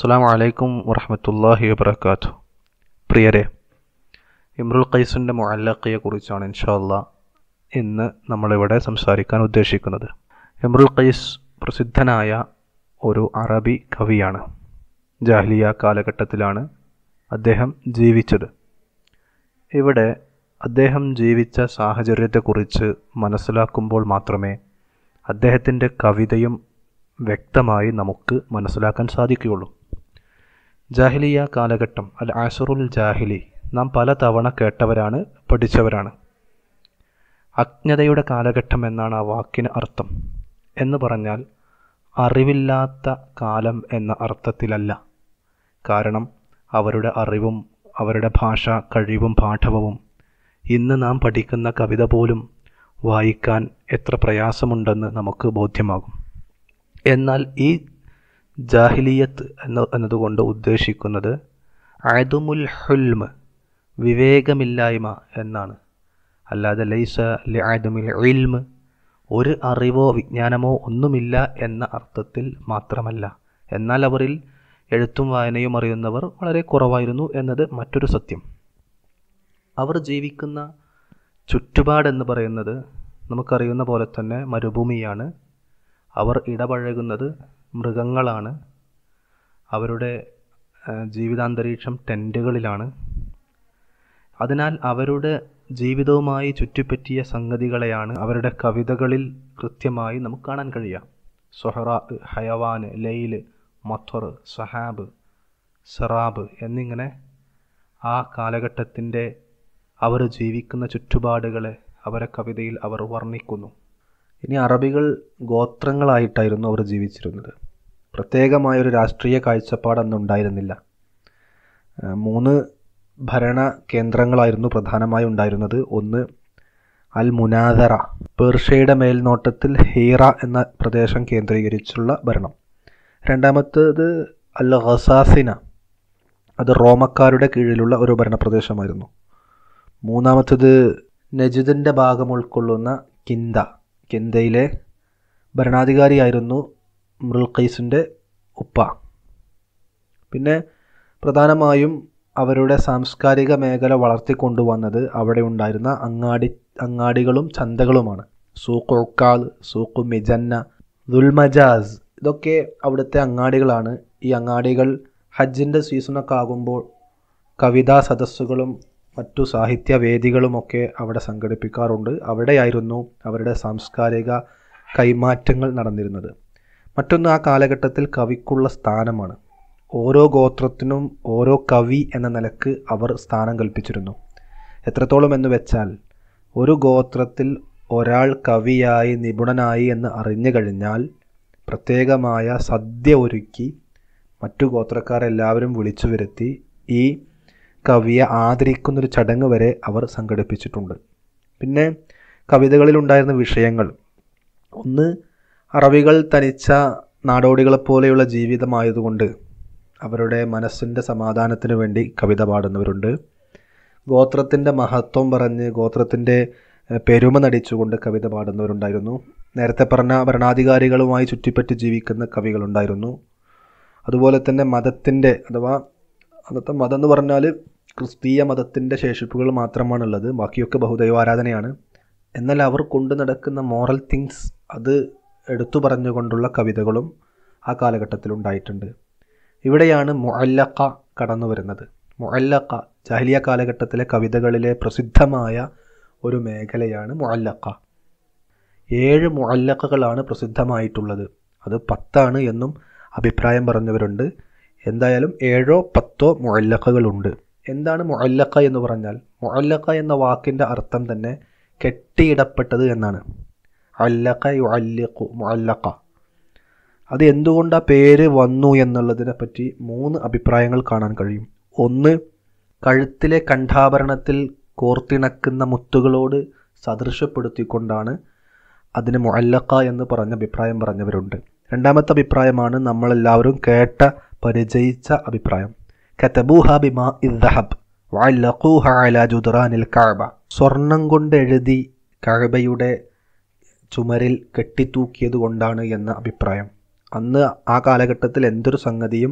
അസ്സാം വലൈക്കും വറഹമത്തല്ലാഹി വബർക്കാത്തു പ്രിയരെ ഇമ്രുൽ ഖൈസിൻ്റെ മുഅല്ലഖയെ കുറിച്ചാണ് ഇൻഷാല്ല ഇന്ന് നമ്മളിവിടെ സംസാരിക്കാൻ ഉദ്ദേശിക്കുന്നത് ഇമ്രുൽ ഖൈസ് പ്രസിദ്ധനായ ഒരു അറബി കവിയാണ് ജാഹ്ലിയ കാലഘട്ടത്തിലാണ് അദ്ദേഹം ജീവിച്ചത് ഇവിടെ അദ്ദേഹം ജീവിച്ച സാഹചര്യത്തെക്കുറിച്ച് മനസ്സിലാക്കുമ്പോൾ മാത്രമേ അദ്ദേഹത്തിൻ്റെ കവിതയും വ്യക്തമായി നമുക്ക് മനസ്സിലാക്കാൻ സാധിക്കുകയുള്ളൂ ജാഹിലിയ കാലഘട്ടം അൽ ആസുറുൽ ജാഹിലി നാം പല തവണ കേട്ടവരാണ് പഠിച്ചവരാണ് അജ്ഞതയുടെ കാലഘട്ടം എന്നാണ് ആ വാക്കിന് അർത്ഥം എന്ന് പറഞ്ഞാൽ അറിവില്ലാത്ത കാലം എന്ന അർത്ഥത്തിലല്ല കാരണം അവരുടെ അറിവും അവരുടെ ഭാഷ കഴിവും പാഠവും ഇന്ന് നാം പഠിക്കുന്ന കവിത പോലും വായിക്കാൻ എത്ര പ്രയാസമുണ്ടെന്ന് നമുക്ക് ബോധ്യമാകും എന്നാൽ ഈ ജാഹിലിയത്ത് എന്ന എന്നതുകൊണ്ട് ഉദ്ദേശിക്കുന്നത് അദുമുൽ ഹുൽമ് വിവേകമില്ലായ്മ എന്നാണ് അല്ലാതെ ലൈസ ലിഅദുമിൽ ഇൽമ് ഒരു അറിവോ വിജ്ഞാനമോ ഒന്നുമില്ല എന്ന അർത്ഥത്തിൽ മാത്രമല്ല എന്നാൽ അവരിൽ എഴുത്തും വായനയും അറിയുന്നവർ വളരെ കുറവായിരുന്നു എന്നത് മറ്റൊരു സത്യം അവർ ജീവിക്കുന്ന ചുറ്റുപാടെന്ന് പറയുന്നത് നമുക്കറിയുന്ന പോലെ തന്നെ മരുഭൂമിയാണ് അവർ ഇടപഴകുന്നത് മൃഗങ്ങളാണ് അവരുടെ ജീവിതാന്തരീക്ഷം ടെൻറ്റുകളിലാണ് അതിനാൽ അവരുടെ ജീവിതവുമായി ചുറ്റിപ്പറ്റിയ സംഗതികളെയാണ് അവരുടെ കവിതകളിൽ കൃത്യമായി നമുക്ക് കാണാൻ കഴിയുക സൊഹറ ഹയവാൻ ലൈല് മത്വർ സഹാബ് സറാബ് എന്നിങ്ങനെ ആ കാലഘട്ടത്തിൻ്റെ അവർ ജീവിക്കുന്ന ചുറ്റുപാടുകളെ അവരെ കവിതയിൽ അവർ വർണ്ണിക്കുന്നു ഇനി അറബികൾ ഗോത്രങ്ങളായിട്ടായിരുന്നു അവർ ജീവിച്ചിരുന്നത് പ്രത്യേകമായൊരു രാഷ്ട്രീയ കാഴ്ചപ്പാടൊന്നും ഉണ്ടായിരുന്നില്ല മൂന്ന് ഭരണ കേന്ദ്രങ്ങളായിരുന്നു പ്രധാനമായി ഉണ്ടായിരുന്നത് ഒന്ന് അൽ മുനാദറ പേർഷ്യയുടെ മേൽനോട്ടത്തിൽ ഹീറ എന്ന പ്രദേശം കേന്ദ്രീകരിച്ചുള്ള ഭരണം രണ്ടാമത്തേത് അൽ ഖസാസിന അത് റോമക്കാരുടെ കീഴിലുള്ള ഒരു ഭരണപ്രദേശമായിരുന്നു മൂന്നാമത്തേത് നജിദിൻ്റെ ഭാഗം ഉൾക്കൊള്ളുന്ന കിന്ദ കിന്തയിലെ ഭരണാധികാരിയായിരുന്നു ഇമ്രുൽ ഖൈസിൻ്റെ ഉപ്പ പിന്നെ പ്രധാനമായും അവരുടെ സാംസ്കാരിക മേഖല വളർത്തിക്കൊണ്ടുവന്നത് അവിടെ ഉണ്ടായിരുന്ന അങ്ങാടി അങ്ങാടികളും ചന്തകളുമാണ് സൂഖ് ഉക്കാൽ സൂഖ് മിജന്ന ദുൽമജാസ് ഇതൊക്കെ അവിടുത്തെ അങ്ങാടികളാണ് ഈ അങ്ങാടികൾ ഹജ്ജിൻ്റെ സീസണൊക്കെ ആകുമ്പോൾ കവിതാ സദസ്സുകളും മറ്റു സാഹിത്യവേദികളുമൊക്കെ അവിടെ സംഘടിപ്പിക്കാറുണ്ട് അവിടെയായിരുന്നു അവരുടെ സാംസ്കാരിക കൈമാറ്റങ്ങൾ നടന്നിരുന്നത് മറ്റൊന്ന് ആ കാലഘട്ടത്തിൽ കവിക്കുള്ള സ്ഥാനമാണ് ഓരോ ഗോത്രത്തിനും ഓരോ കവി എന്ന നിലക്ക് അവർ സ്ഥാനം കൽപ്പിച്ചിരുന്നു എത്രത്തോളം എന്ന് വെച്ചാൽ ഒരു ഗോത്രത്തിൽ ഒരാൾ കവിയായി നിപുണനായി എന്ന് അറിഞ്ഞു കഴിഞ്ഞാൽ പ്രത്യേകമായ സദ്യ ഒരുക്കി മറ്റു ഗോത്രക്കാരെല്ലാവരും വിളിച്ചു വരുത്തി ഈ കവിയെ ആദരിക്കുന്നൊരു ചടങ്ങ് വരെ അവർ സംഘടിപ്പിച്ചിട്ടുണ്ട് പിന്നെ കവിതകളിലുണ്ടായിരുന്ന വിഷയങ്ങൾ ഒന്ന് അറബികൾ തനിച്ച നാടോടികളെപ്പോലെയുള്ള ജീവിതമായതുകൊണ്ട് അവരുടെ മനസ്സിൻ്റെ സമാധാനത്തിന് വേണ്ടി കവിത പാടുന്നവരുണ്ട് ഗോത്രത്തിൻ്റെ മഹത്വം പറഞ്ഞ് ഗോത്രത്തിൻ്റെ പെരുമ നടിച്ചുകൊണ്ട് കവിത പാടുന്നവരുണ്ടായിരുന്നു നേരത്തെ പറഞ്ഞ ഭരണാധികാരികളുമായി ചുറ്റിപ്പറ്റി ജീവിക്കുന്ന കവികളുണ്ടായിരുന്നു അതുപോലെ തന്നെ മതത്തിൻ്റെ അഥവാ അന്നത്തെ മതം എന്ന് പറഞ്ഞാൽ ക്രിസ്തീയ മതത്തിൻ്റെ ശേഷിപ്പുകൾ മാത്രമാണുള്ളത് ബാക്കിയൊക്കെ ബഹുദൈവാരാധനയാണ് എന്നാൽ അവർ കൊണ്ടു നടക്കുന്ന മോറൽ തിങ്സ് അത് എടുത്തു പറഞ്ഞുകൊണ്ടുള്ള കവിതകളും ആ കാലഘട്ടത്തിൽ ഉണ്ടായിട്ടുണ്ട് ഇവിടെയാണ് മുഅല്ലക്ക കടന്നു വരുന്നത് മുഅല്ലക്ക ജാഹ്ലിയ കാലഘട്ടത്തിലെ കവിതകളിലെ പ്രസിദ്ധമായ ഒരു മേഖലയാണ് മുഅല്ലക്ക ഏഴ് മുഅല്ലക്കകളാണ് പ്രസിദ്ധമായിട്ടുള്ളത് അത് പത്താണ് എന്നും അഭിപ്രായം പറഞ്ഞവരുണ്ട് എന്തായാലും ഏഴോ പത്തോ മുഅല്ലക്കകളുണ്ട് എന്താണ് മുഅല്ലക്ക എന്ന് പറഞ്ഞാൽ മുഅല്ലക്ക എന്ന വാക്കിൻ്റെ അർത്ഥം തന്നെ കെട്ടിയിടപ്പെട്ടത് എന്നാണ് അല്ലക്ക യുഅല്ലിഖു മുഅല്ലക്ക അത് എന്തുകൊണ്ട് ആ പേര് വന്നു എന്നുള്ളതിനെ പറ്റി മൂന്ന് അഭിപ്രായങ്ങൾ കാണാൻ കഴിയും ഒന്ന് കഴുത്തിലെ കണ്ഠാഭരണത്തിൽ കോർത്തിണക്കുന്ന മുത്തുകളോട് സദൃശപ്പെടുത്തിക്കൊണ്ടാണ് അതിന് മുഅല്ലക്ക എന്ന് പറഞ്ഞ അഭിപ്രായം പറഞ്ഞവരുണ്ട് രണ്ടാമത്തെ അഭിപ്രായമാണ് നമ്മളെല്ലാവരും കേട്ട പരിചയിച്ച അഭിപ്രായം കതബൂഹ ബിമാ ഇദ്ദഹബ് വഅല്ലഖൂഹ അലാ ജുദ്റാനിൽ കഅബ സ്വർണം കൊണ്ട് എഴുതി കഅബയുടെ ചുമരിൽ കെട്ടിത്തൂക്കിയത് കൊണ്ടാണ് എന്ന അഭിപ്രായം അന്ന് ആ കാലഘട്ടത്തിൽ എന്തൊരു സംഗതിയും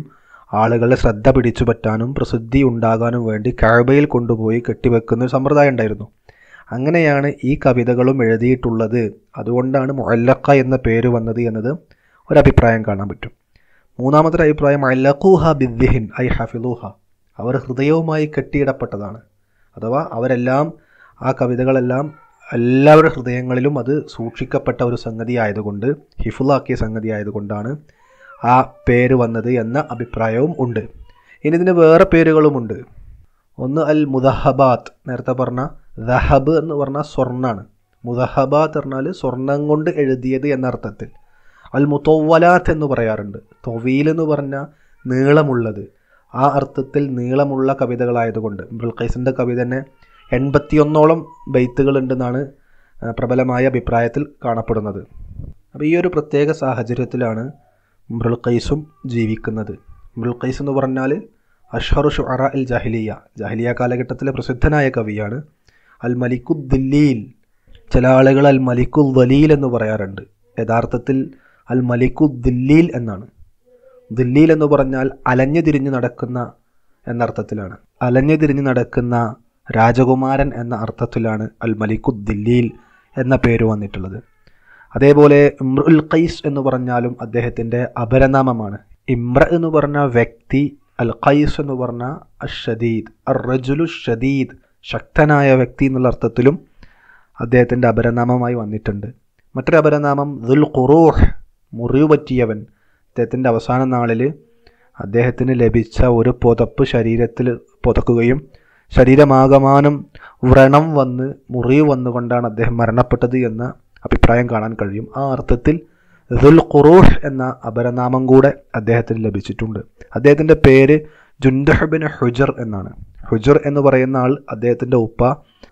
ആളുകളുടെ ശ്രദ്ധ പിടിച്ചു പറ്റാനും പ്രസിദ്ധി ഉണ്ടാകാനും വേണ്ടി കഴബയിൽ കൊണ്ടുപോയി കെട്ടിവെക്കുന്ന ഒരു സമ്പ്രദായം ഉണ്ടായിരുന്നു അങ്ങനെയാണ് ഈ കവിതകളും എഴുതിയിട്ടുള്ളത് അതുകൊണ്ടാണ് മുഅല്ലക്ക എന്ന പേര് വന്നത് എന്നത് ഒരഭിപ്രായം കാണാൻ പറ്റും മൂന്നാമത്തെ അഭിപ്രായം അല്ലഖൂഹ ബിദ്ദിഹിൻ ഐ ഹഫിലൂഹ അവർ ഹൃദയവുമായി കെട്ടിയിടപ്പെട്ടതാണ് അഥവാ അവരെല്ലാം ആ കവിതകളെല്ലാം എല്ലാവരുടെ ഹൃദയങ്ങളിലും അത് സൂക്ഷിക്കപ്പെട്ട ഒരു സംഗതി ആയതുകൊണ്ട് ഹിഫുലാക്കിയ സംഗതി ആയതുകൊണ്ടാണ് ആ പേര് വന്നത് എന്ന അഭിപ്രായവും ഉണ്ട് ഇനി ഇതിന് വേറെ പേരുകളുമുണ്ട് ഒന്ന് അൽ മുദഹബാത്ത് നേരത്തെ പറഞ്ഞ ദഹബ് എന്ന് പറഞ്ഞാൽ സ്വർണ്ണാണ് മുദഹബാത്ത് പറഞ്ഞാൽ സ്വർണം കൊണ്ട് എഴുതിയത് എന്ന അർത്ഥത്തിൽ അൽ മുത്തവലാത്ത് എന്ന് പറയാറുണ്ട് തൊവീൽ എന്ന് പറഞ്ഞാൽ നീളമുള്ളത് ആ അർത്ഥത്തിൽ നീളമുള്ള കവിതകളായതുകൊണ്ട് ബിൽഖൈസിൻ്റെ കവിത തന്നെ എൺപത്തിയൊന്നോളം ബെയ്ത്തുകളുണ്ടെന്നാണ് പ്രബലമായ അഭിപ്രായത്തിൽ കാണപ്പെടുന്നത് അപ്പോൾ ഈ ഒരു പ്രത്യേക സാഹചര്യത്തിലാണ് മൃൾഖൈസും ജീവിക്കുന്നത് മൃൾഖൈസ് എന്ന് പറഞ്ഞാൽ അഷ്ഹറു ഷുഅറ അൽ ജാഹിലിയ ജാഹിലിയ കാലഘട്ടത്തിലെ പ്രസിദ്ധനായ കവിയാണ് അൽ മലിക്കു ദില്ലീൽ ചില ആളുകൾ അൽ മലിക്കു ദലീൽ എന്ന് പറയാറുണ്ട് യഥാർത്ഥത്തിൽ അൽ മലിക്കു ദില്ലീൽ എന്നാണ് ദില്ലീൽ എന്ന് പറഞ്ഞാൽ അലഞ്ഞു തിരിഞ്ഞു നടക്കുന്ന എന്നർത്ഥത്തിലാണ് അലഞ്ഞു തിരിഞ്ഞു നടക്കുന്ന രാജകുമാരൻ എന്ന അർത്ഥത്തിലാണ് അൽ മലിക്കു ദില്ലീൽ എന്ന പേര് വന്നിട്ടുള്ളത് അതേപോലെ ഇമ്രുൽ ഖൈസ് എന്ന് പറഞ്ഞാലും അദ്ദേഹത്തിൻ്റെ അപരനാമമാണ് ഇമ്ര എന്ന് പറഞ്ഞ വ്യക്തി അൽ ഖൈസ് എന്ന് പറഞ്ഞ അഷദീദ് അർ റജുലു ഷദീദ് ശക്തനായ വ്യക്തി എന്നുള്ള അർത്ഥത്തിലും അദ്ദേഹത്തിൻ്റെ അപരനാമമായി വന്നിട്ടുണ്ട് മറ്റൊരു അപരനാമം ദുൽ ഖുറൂഹ് മുറിവ് പറ്റിയവൻ അദ്ദേഹത്തിൻ്റെ അവസാന നാളിൽ അദ്ദേഹത്തിന് ലഭിച്ച ഒരു പുതപ്പ് ശരീരത്തിൽ പുതക്കുകയും ശരീരമാകമാനം വ്രണം വന്ന് മുറിവ് വന്നുകൊണ്ടാണ് അദ്ദേഹം മരണപ്പെട്ടത് എന്ന അഭിപ്രായം കാണാൻ കഴിയും ആ അർത്ഥത്തിൽ ദുൽ ഖുറൂഹ് എന്ന അപരനാമം കൂടെ അദ്ദേഹത്തിന് ലഭിച്ചിട്ടുണ്ട് അദ്ദേഹത്തിൻ്റെ പേര് ജുൻദഹബിൻ ഹുജർ എന്നാണ് ഹുജർ എന്ന് പറയുന്ന ആൾ അദ്ദേഹത്തിൻ്റെ ഉപ്പ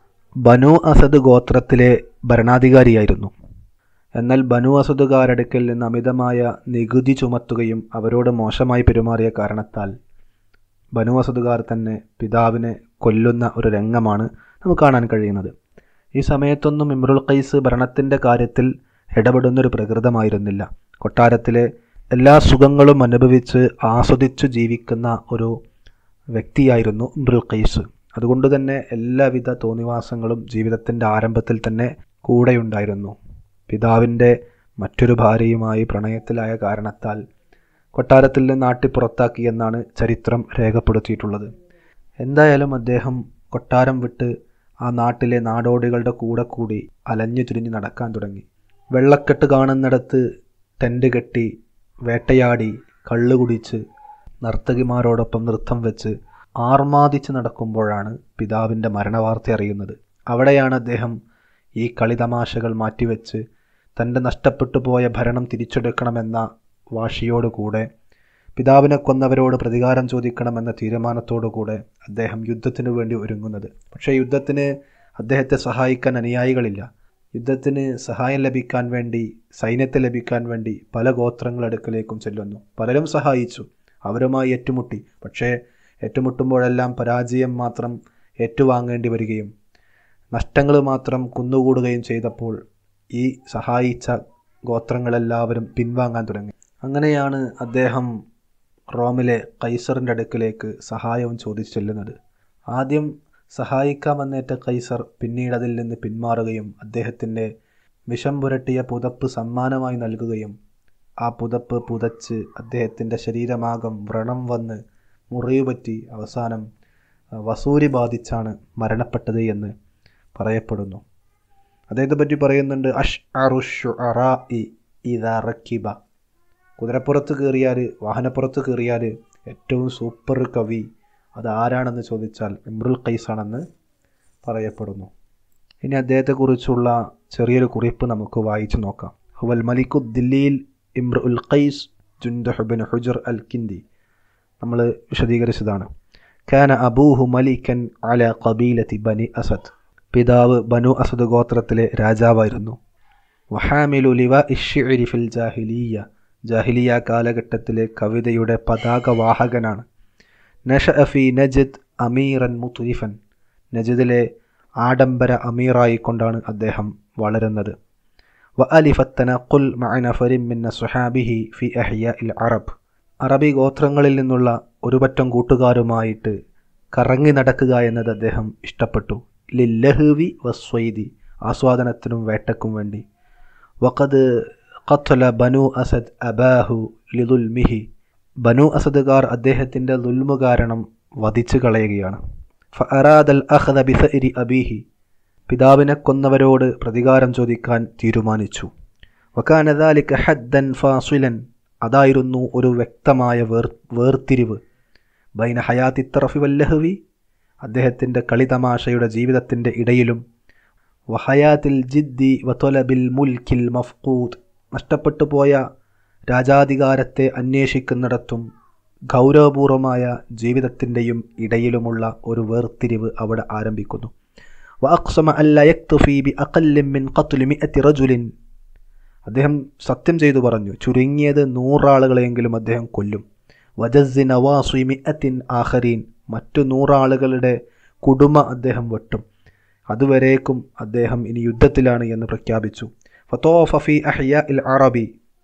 ബനു അസദ് ഗോത്രത്തിലെ ഭരണാധികാരിയായിരുന്നു എന്നാൽ ബനു അസദുകാരടുക്കൽ നിന്ന് അമിതമായ നികുതി ചുമത്തുകയും അവരോട് മോശമായി പെരുമാറിയ കാരണത്താൽ ബനു അസദുകാർ തന്നെ പിതാവിനെ കൊല്ലുന്ന ഒരു രംഗമാണ് നമുക്ക് കാണാൻ കഴിയുന്നത് ഈ സമയത്തൊന്നും ഇമ്രുൽ ഖൈസ് ഭരണത്തിൻ്റെ കാര്യത്തിൽ ഇടപെടുന്നൊരു പ്രകൃതമായിരുന്നില്ല കൊട്ടാരത്തിലെ എല്ലാ സുഖങ്ങളും അനുഭവിച്ച് ആസ്വദിച്ചു ജീവിക്കുന്ന ഒരു വ്യക്തിയായിരുന്നു ഇമ്രുൽ ഖൈസ് അതുകൊണ്ട് തന്നെ എല്ലാവിധ തോന്നിവാസങ്ങളും ജീവിതത്തിൻ്റെ ആരംഭത്തിൽ തന്നെ കൂടെയുണ്ടായിരുന്നു പിതാവിൻ്റെ മറ്റൊരു ഭാര്യയുമായി പ്രണയത്തിലായ കാരണത്താൽ കൊട്ടാരത്തിൽ നിന്ന് നാട്ടി പുറത്താക്കിയെന്നാണ് ചരിത്രം രേഖപ്പെടുത്തിയിട്ടുള്ളത് എന്തായാലും അദ്ദേഹം കൊട്ടാരം വിട്ട് ആ നാട്ടിലെ നാടോടികളുടെ കൂടെ കൂടി അലഞ്ഞു തിരിഞ്ഞ് നടക്കാൻ തുടങ്ങി വെള്ളക്കെട്ട് കാണുന്നിടത്ത് ടെൻ്റ് കെട്ടി വേട്ടയാടി കള്ളു കുടിച്ച് നർത്തകിമാരോടൊപ്പം നൃത്തം വെച്ച് ആർമാദിച്ച് നടക്കുമ്പോഴാണ് പിതാവിൻ്റെ മരണവാർത്ത അറിയുന്നത് അവിടെയാണ് അദ്ദേഹം ഈ കളിതമാശകൾ മാറ്റിവെച്ച് തൻ്റെ നഷ്ടപ്പെട്ടു പോയ ഭരണം തിരിച്ചെടുക്കണമെന്ന വാശിയോടുകൂടെ പിതാവിനെ കൊന്നവരോട് പ്രതികാരം ചോദിക്കണമെന്ന തീരുമാനത്തോടുകൂടെ അദ്ദേഹം യുദ്ധത്തിനു വേണ്ടി ഒരുങ്ങുന്നത് പക്ഷേ യുദ്ധത്തിന് അദ്ദേഹത്തെ സഹായിക്കാൻ അനുയായികളില്ല യുദ്ധത്തിന് സഹായം ലഭിക്കാൻ വേണ്ടി സൈന്യത്തെ ലഭിക്കാൻ വേണ്ടി പല ഗോത്രങ്ങളടുക്കലേക്കും ചെല്ലുന്നു പലരും സഹായിച്ചു അവരുമായി ഏറ്റുമുട്ടി പക്ഷേ ഏറ്റുമുട്ടുമ്പോഴെല്ലാം പരാജയം മാത്രം ഏറ്റുവാങ്ങേണ്ടി വരികയും നഷ്ടങ്ങൾ മാത്രം കുന്നുകൂടുകയും ചെയ്തപ്പോൾ ഈ സഹായിച്ച ഗോത്രങ്ങളെല്ലാവരും പിൻവാങ്ങാൻ തുടങ്ങി അങ്ങനെയാണ് അദ്ദേഹം റോമിലെ കൈസറിൻ്റെ അടുക്കിലേക്ക് സഹായവും ചോദിച്ചു ചെല്ലുന്നത് ആദ്യം സഹായിക്കാമെന്നേറ്റ കൈസർ പിന്നീട് അതിൽ നിന്ന് പിന്മാറുകയും അദ്ദേഹത്തിൻ്റെ വിഷം പുരട്ടിയ പുതപ്പ് സമ്മാനമായി നൽകുകയും ആ പുതപ്പ് പുതച്ച് അദ്ദേഹത്തിൻ്റെ ശരീരമാകം വ്രണം വന്ന് മുറിവ് പറ്റി അവസാനം വസൂരി ബാധിച്ചാണ് മരണപ്പെട്ടത് എന്ന് പറയപ്പെടുന്നു അദ്ദേഹത്തെ പറ്റി പറയുന്നുണ്ട് അഷ് അറുഷു അറാ ഇതറക്കിബ കുതിരപ്പുറത്ത് കയറിയാൽ വാഹനപ്പുറത്ത് കയറിയാൽ ഏറ്റവും സൂപ്പർ കവി അത് ആരാണെന്ന് ചോദിച്ചാൽ ഇമ്രുൽ ഖൈസാണെന്ന് പറയപ്പെടുന്നു ഇനി അദ്ദേഹത്തെക്കുറിച്ചുള്ള ചെറിയൊരു കുറിപ്പ് നമുക്ക് വായിച്ചു നോക്കാം ഹുവൽ മലിക്കു ദില്ലിയിൽ ഇമ്രുൽ ഖൈസ് ജുൻദഹുബിൻ ഹുജർ അൽ കിന്ദി നമ്മൾ വിശദീകരിച്ചതാണ് ഖാന അബൂഹു മലിക്കൻ അല കബീലത്തി ബനി അസദ് പിതാവ് ബനു അസദ് ഗോത്രത്തിലെ രാജാവായിരുന്നു വഹാമിലു ലിവ ഇഷിഇരി ഫിൽ ജാഹിലിയ ജാഹിലിയ കാലഘട്ടത്തിലെ കവിതയുടെ പതാകവാഹകനാണ് നഷ അഫി നജിദ് അമീറൻ മുത്തുരിഫൻ നജിദിലെ ആഡംബര അമീറായിക്കൊണ്ടാണ് അദ്ദേഹം വളരുന്നത് വ അലിഫത്തന കുൽ മഅനഫരിൻ മിന്ന സുഹാബിഹി ഫി അഹിയ ഇൽ അറബ് അറബി ഗോത്രങ്ങളിൽ നിന്നുള്ള ഒരു പറ്റം കൂട്ടുകാരുമായിട്ട് കറങ്ങി നടക്കുക എന്നത് അദ്ദേഹം ഇഷ്ടപ്പെട്ടു ലില്ലഹുവി വസ്വൈദി ആസ്വാദനത്തിനും വേട്ടക്കും വേണ്ടി വഖദ് ഖത്തല ബനു അസദ് അബാഹു ലിദുൽമിഹി ബനു അസദുകാർ അദ്ദേഹത്തിൻ്റെ ദുൽമു കാരണം വധിച്ചു കളയുകയാണ് ഫഅറാദൽ അഖദ ബിസഇരി അബീഹി പിതാവിനെ കൊന്നവരോട് പ്രതികാരം ചോദിക്കാൻ തീരുമാനിച്ചു വക്കാനദാലിക ഹദ്ദൻ ഫാസിലൻ അതായിരുന്നു ഒരു വ്യക്തമായ വേർ വേർതിരിവ് ബൈന ഹയാത്തി തറഫി വല്ലഹവി അദ്ദേഹത്തിൻ്റെ കളിതമാശയുടെ ജീവിതത്തിൻ്റെ ഇടയിലും വഹയാത്തിൽ ജിദ്ദി വതൊലബിൽ മുൽക്കിൽ മഫ്കൂദ് നഷ്ടപ്പെട്ടു പോയ രാജാധികാരത്തെ അന്വേഷിക്കുന്നിടത്തും ഗൗരവപൂർവമായ ജീവിതത്തിൻ്റെയും ഇടയിലുമുള്ള ഒരു വേർതിരിവ് അവിടെ ആരംഭിക്കുന്നു വഅക്സമ അല്ല യക്തുഫി ബി അഖല്ലിൻ മിൻ ഖത്ലി മിഅത്തി റജുലിൻ അദ്ദേഹം സത്യം ചെയ്തു പറഞ്ഞു ചുരുങ്ങിയത് നൂറാളുകളെങ്കിലും അദ്ദേഹം കൊല്ലും വജസ്സി നവാസി മിഅത്തിൻ ആഖരീൻ മറ്റു നൂറാളുകളുടെ കുടുമ അദ്ദേഹം വെട്ടും അതുവരേക്കും അദ്ദേഹം ഇനി യുദ്ധത്തിലാണ് എന്ന് പ്രഖ്യാപിച്ചു ഫത്തോഫ ഫി അഹ്യ ഇൽ അറബി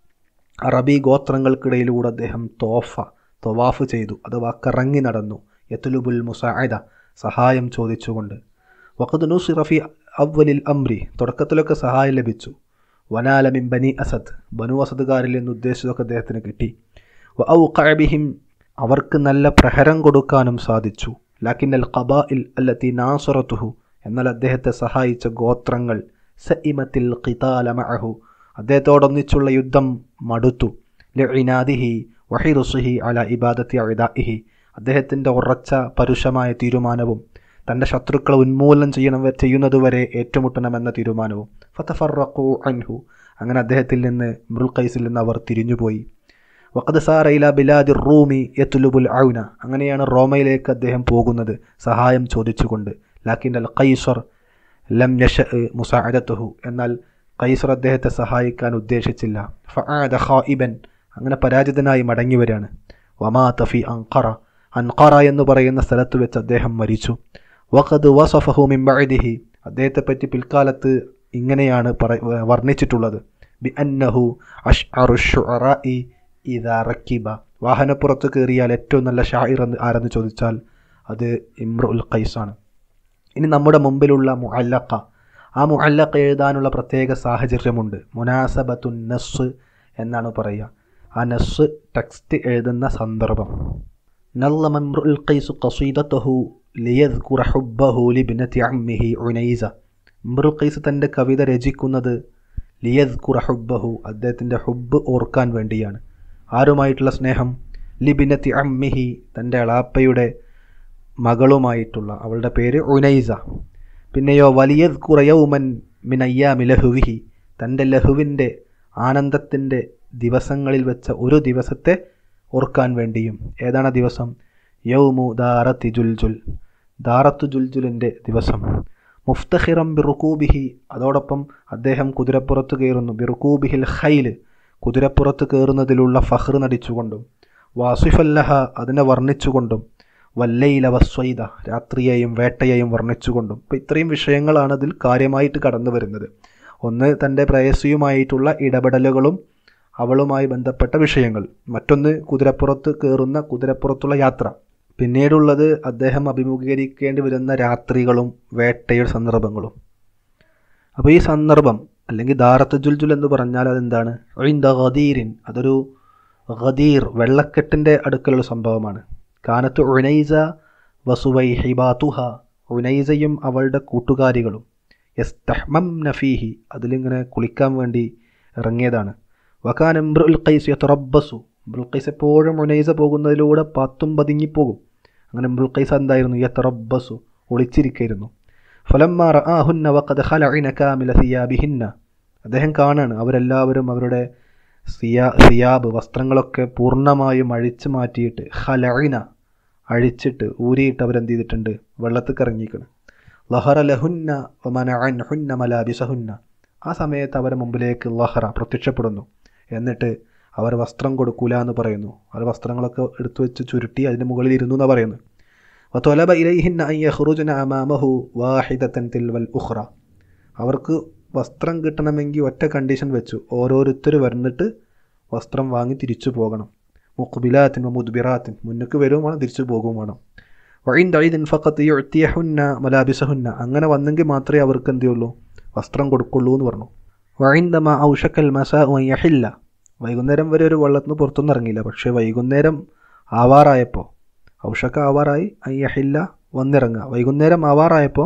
അറബി ഗോത്രങ്ങൾക്കിടയിലൂടെ അദ്ദേഹം തോഫ തൊവാഫ് ചെയ്തു അഥവാ കറങ്ങി നടന്നു യത്തുലുബുൽ മുസാഇദ സഹായം ചോദിച്ചുകൊണ്ട് വഖദ് നുസിറഫി അവലിൽ അംരി തുടക്കത്തിലൊക്കെ സഹായം ലഭിച്ചു വനാലമിൻ ബനി അസദ് ബനു അസദുകാരിൽ നിന്ന് ഉദ്ദേശിച്ചതൊക്കെ അദ്ദേഹത്തിന് കിട്ടി വ ഔ കഅബിഹിം അവർക്ക് നല്ല പ്രഹരം കൊടുക്കാനും സാധിച്ചു ലാക്കിൻ അൽ ഖബാഇൽ അല്ലത്തി നാസറത്തുഹു എന്നാൽ അദ്ദേഹത്തെ സഹായിച്ച ഗോത്രങ്ങൾ സഇമത്തിൽ ഖിതാല മഅഹു അദ്ദേഹത്തോടൊന്നിച്ചുള്ള യുദ്ധം മടുത്തു ലിഇനാദിഹി വഹിറുസുഹി അല ഇബാദത്തി അഴുദാഇഹി അദ്ദേഹത്തിൻ്റെ ഉറച്ച പരുഷമായ തീരുമാനവും തൻ്റെ ശത്രുക്കളെ ഉന്മൂലനം ചെയ്യണം ചെയ്യുന്നതുവരെ ഏറ്റുമുട്ടണമെന്ന തീരുമാനവും ഫതഫറഖു അൻഹു അങ്ങനെ അദ്ദേഹത്തിൽ നിന്ന് മൃൽഖൈസിൽ നിന്ന് അവർ തിരിഞ്ഞുപോയി വഖദ് സാറ ഇല ബിലാദി റൂമി യത്തുലുബുൽ ഔന അങ്ങനെയാണ് റോമയിലേക്ക് അദ്ദേഹം പോകുന്നത് സഹായം ചോദിച്ചുകൊണ്ട് ലാക്കിൻ അൽ ഖൈസർ ലം യഷ മുസാഅദത്തുഹു എന്നാൽ ഖൈസർ അദ്ദേഹത്തെ സഹായിക്കാൻ ഉദ്ദേശിച്ചില്ല ഫആദ ഖായിബൻ അങ്ങനെ പരാജിതനായി മടങ്ങി വരികയാണ് വമാ തഫി അൻഖറ അൻഖറ എന്ന് പറയുന്ന സ്ഥലത്ത് വെച്ച് അദ്ദേഹം മരിച്ചു വഖദ് വസഫഹു മിൻ ബഅദിഹി അദ്ദേഹത്തെപ്പറ്റി പിൽക്കാലത്ത് ഇങ്ങനെയാണ് പറ വർണ്ണിച്ചിട്ടുള്ളത് ബി അന്നഹു അഷ്അറു ഷുഅറാഇ ഇദാ റക്കിബ വാഹനപ്പുറത്ത് കയറിയാൽ ഏറ്റവും നല്ല ഷായിർ എന്ന് ആരെന്ന് ചോദിച്ചാൽ അത് ഇമ്രുൽ ഖൈസാണ് ഇനി നമ്മുടെ മുമ്പിലുള്ള മുഅല്ലക്ക ആ മുഅല്ലക്ക എഴുതാനുള്ള പ്രത്യേക സാഹചര്യമുണ്ട് മുനാസബത്തുൻ നസ് എന്നാണ് പറയുക ആ നസ് ടെക്സ്റ്റ് എഴുതുന്ന സന്ദർഭം നല്ലമ ഇമ്രുൽ ഖൈസ് ഖസീദത്തഹു ലിയദ്കുറ ഹുബ്ബഹു ലിബ്നതി അമ്മിഹി ഉനൈസ ഇമ്രുൽ ഖൈസ് തൻ്റെ കവിത രചിക്കുന്നത് ലിയദ്കുറ ഹുബ്ബഹു അദ്ദേഹത്തിൻ്റെ ഹുബ്ബ് ഓർക്കാൻ വേണ്ടിയാണ് ആരുമായിട്ടുള്ള സ്നേഹം ലിബിനത്തി അമ്മിഹി തൻ്റെ അളാപ്പയുടെ മകളുമായിട്ടുള്ള അവളുടെ പേര് ഉനൈസ പിന്നെയോ വലിയത് കുറയവുമൻ മിനയ്യാമി ലഹുവിഹി തൻ്റെ ലഹുവിൻ്റെ ആനന്ദത്തിൻ്റെ ദിവസങ്ങളിൽ വെച്ച ഒരു ദിവസത്തെ ഓർക്കാൻ വേണ്ടിയും ഏതാണ് ആ ദിവസം യൗമു ദാറത്തി ജുൽജുൽ ദാറത്തു ജുൽജുലിൻ്റെ ദിവസം മുഫ്തഹിറം ബിറുക്കൂബിഹി അതോടൊപ്പം അദ്ദേഹം കുതിരപ്പുറത്ത് കയറുന്നു ബിറുക്കൂബിഹിൽ ഖൈല് കുതിരപ്പുറത്ത് കയറുന്നതിലുള്ള ഫഹ്ർ നടിച്ചുകൊണ്ടും വാസിഫല്ലഹ അതിനെ വർണ്ണിച്ചുകൊണ്ടും വല്ലയില വസ്വൈദ രാത്രിയെയും വേട്ടയെയും വർണ്ണിച്ചുകൊണ്ടും ഇപ്പം ഇത്രയും വിഷയങ്ങളാണ് അതിൽ കാര്യമായിട്ട് കടന്നു വരുന്നത് ഒന്ന് തൻ്റെ പ്രേയസിയുമായിട്ടുള്ള ഇടപെടലുകളും അവളുമായി ബന്ധപ്പെട്ട വിഷയങ്ങൾ മറ്റൊന്ന് കുതിരപ്പുറത്ത് കയറുന്ന കുതിരപ്പുറത്തുള്ള യാത്ര പിന്നീടുള്ളത് അദ്ദേഹം അഭിമുഖീകരിക്കേണ്ടി വരുന്ന രാത്രികളും വേട്ടയുടെ സന്ദർഭങ്ങളും അപ്പോൾ ഈ സന്ദർഭം അല്ലെങ്കിൽ ദാറത്ത് ജുൽജുൽ എന്ന് പറഞ്ഞാൽ അതെന്താണ് ഒഴിന്ത ഖദീരിൻ അതൊരു ഖദീർ വെള്ളക്കെട്ടിൻ്റെ അടുക്കലുള്ള സംഭവമാണ് കാനത്ത് ഉനൈസ വസുവൈ ഹിബാത്തുഹ ഉനൈസയും അവളുടെ കൂട്ടുകാരികളും യസ്തഹ്മം നഫീഹി അതിലിങ്ങനെ കുളിക്കാൻ വേണ്ടി ഇറങ്ങിയതാണ് വക്കാൻ എംബ്രുൽ ഖൈസ് യത്തറബസു എംബ്രുൽ ഖൈസ് എപ്പോഴും ഉനൈസ പോകുന്നതിലൂടെ പാത്തും പതുങ്ങിപ്പോകും അങ്ങനെ എംബ്രുൽ ഖൈസ് എന്തായിരുന്നു യത്തറബസു ഒളിച്ചിരിക്കായിരുന്നു ഫലമ്മ റആഹുന്ന വഖദ് ഖലഇന കാമില സിയാബിഹിന്ന അദ്ദേഹം കാണാണ് അവരെല്ലാവരും അവരുടെ സിയാ സിയാബ് വസ്ത്രങ്ങളൊക്കെ പൂർണ്ണമായും അഴിച്ചു മാറ്റിയിട്ട് ഖലഇന അഴിച്ചിട്ട് ഊരിയിട്ട് അവരെന്ത് ചെയ്തിട്ടുണ്ട് വെള്ളത്തിൽ ഇറങ്ങിക്കണം ലഹറ ലഹുന്ന വമനഅൻ ഹുന്ന മലാബിസഹുന്ന ആ സമയത്ത് അവരെ മുമ്പിലേക്ക് ലഹറ പ്രത്യക്ഷപ്പെടുന്നു എന്നിട്ട് അവർ വസ്ത്രം കൊടുക്കൂല എന്ന് പറയുന്നു അവർ വസ്ത്രങ്ങളൊക്കെ എടുത്തു വെച്ച് ചുരുട്ടി അതിന് മുകളിൽ ഇരുന്നു എന്ന് പറയുന്നു വതൊലബ ഇലൈഹിന്ന അൻ യഖ്റുജന അമാമഹു വാഹിദത്തൻ തിൽവൽ ഉഖ്റ അവർക്ക് വസ്ത്രം കിട്ടണമെങ്കിൽ ഒറ്റ കണ്ടീഷൻ വെച്ചു ഓരോരുത്തർ വന്നിട്ട് വസ്ത്രം വാങ്ങി തിരിച്ചു പോകണം മുഖ്ബിലാത്തിൻ മുദ്ബിറാത്തിൻ മുന്നക്ക് വരും വേണം തിരിച്ചു പോകും വേണം വഴിൻ്റെ ഐദിൻ ഫക്കത്ത് എഴുത്തിയഹുന്ന മലാബിസഹുന്ന അങ്ങനെ വന്നെങ്കിൽ മാത്രമേ അവർക്ക് എന്ത് ചെയ്യുള്ളൂ വസ്ത്രം കൊടുക്കുള്ളൂ എന്ന് പറഞ്ഞു വഴിന്തമ ഔഷക്കൽ മസ യഹില്ല വൈകുന്നേരം വരെ ഒരു വെള്ളത്തിന് പുറത്തൊന്നും ഇറങ്ങിയില്ല പക്ഷേ വൈകുന്നേരം ആവാറായപ്പോൾ ഔഷക്ക ആവാറായി അയ്യഹില്ല വന്നിറങ്ങുക വൈകുന്നേരം ആവാറായപ്പോൾ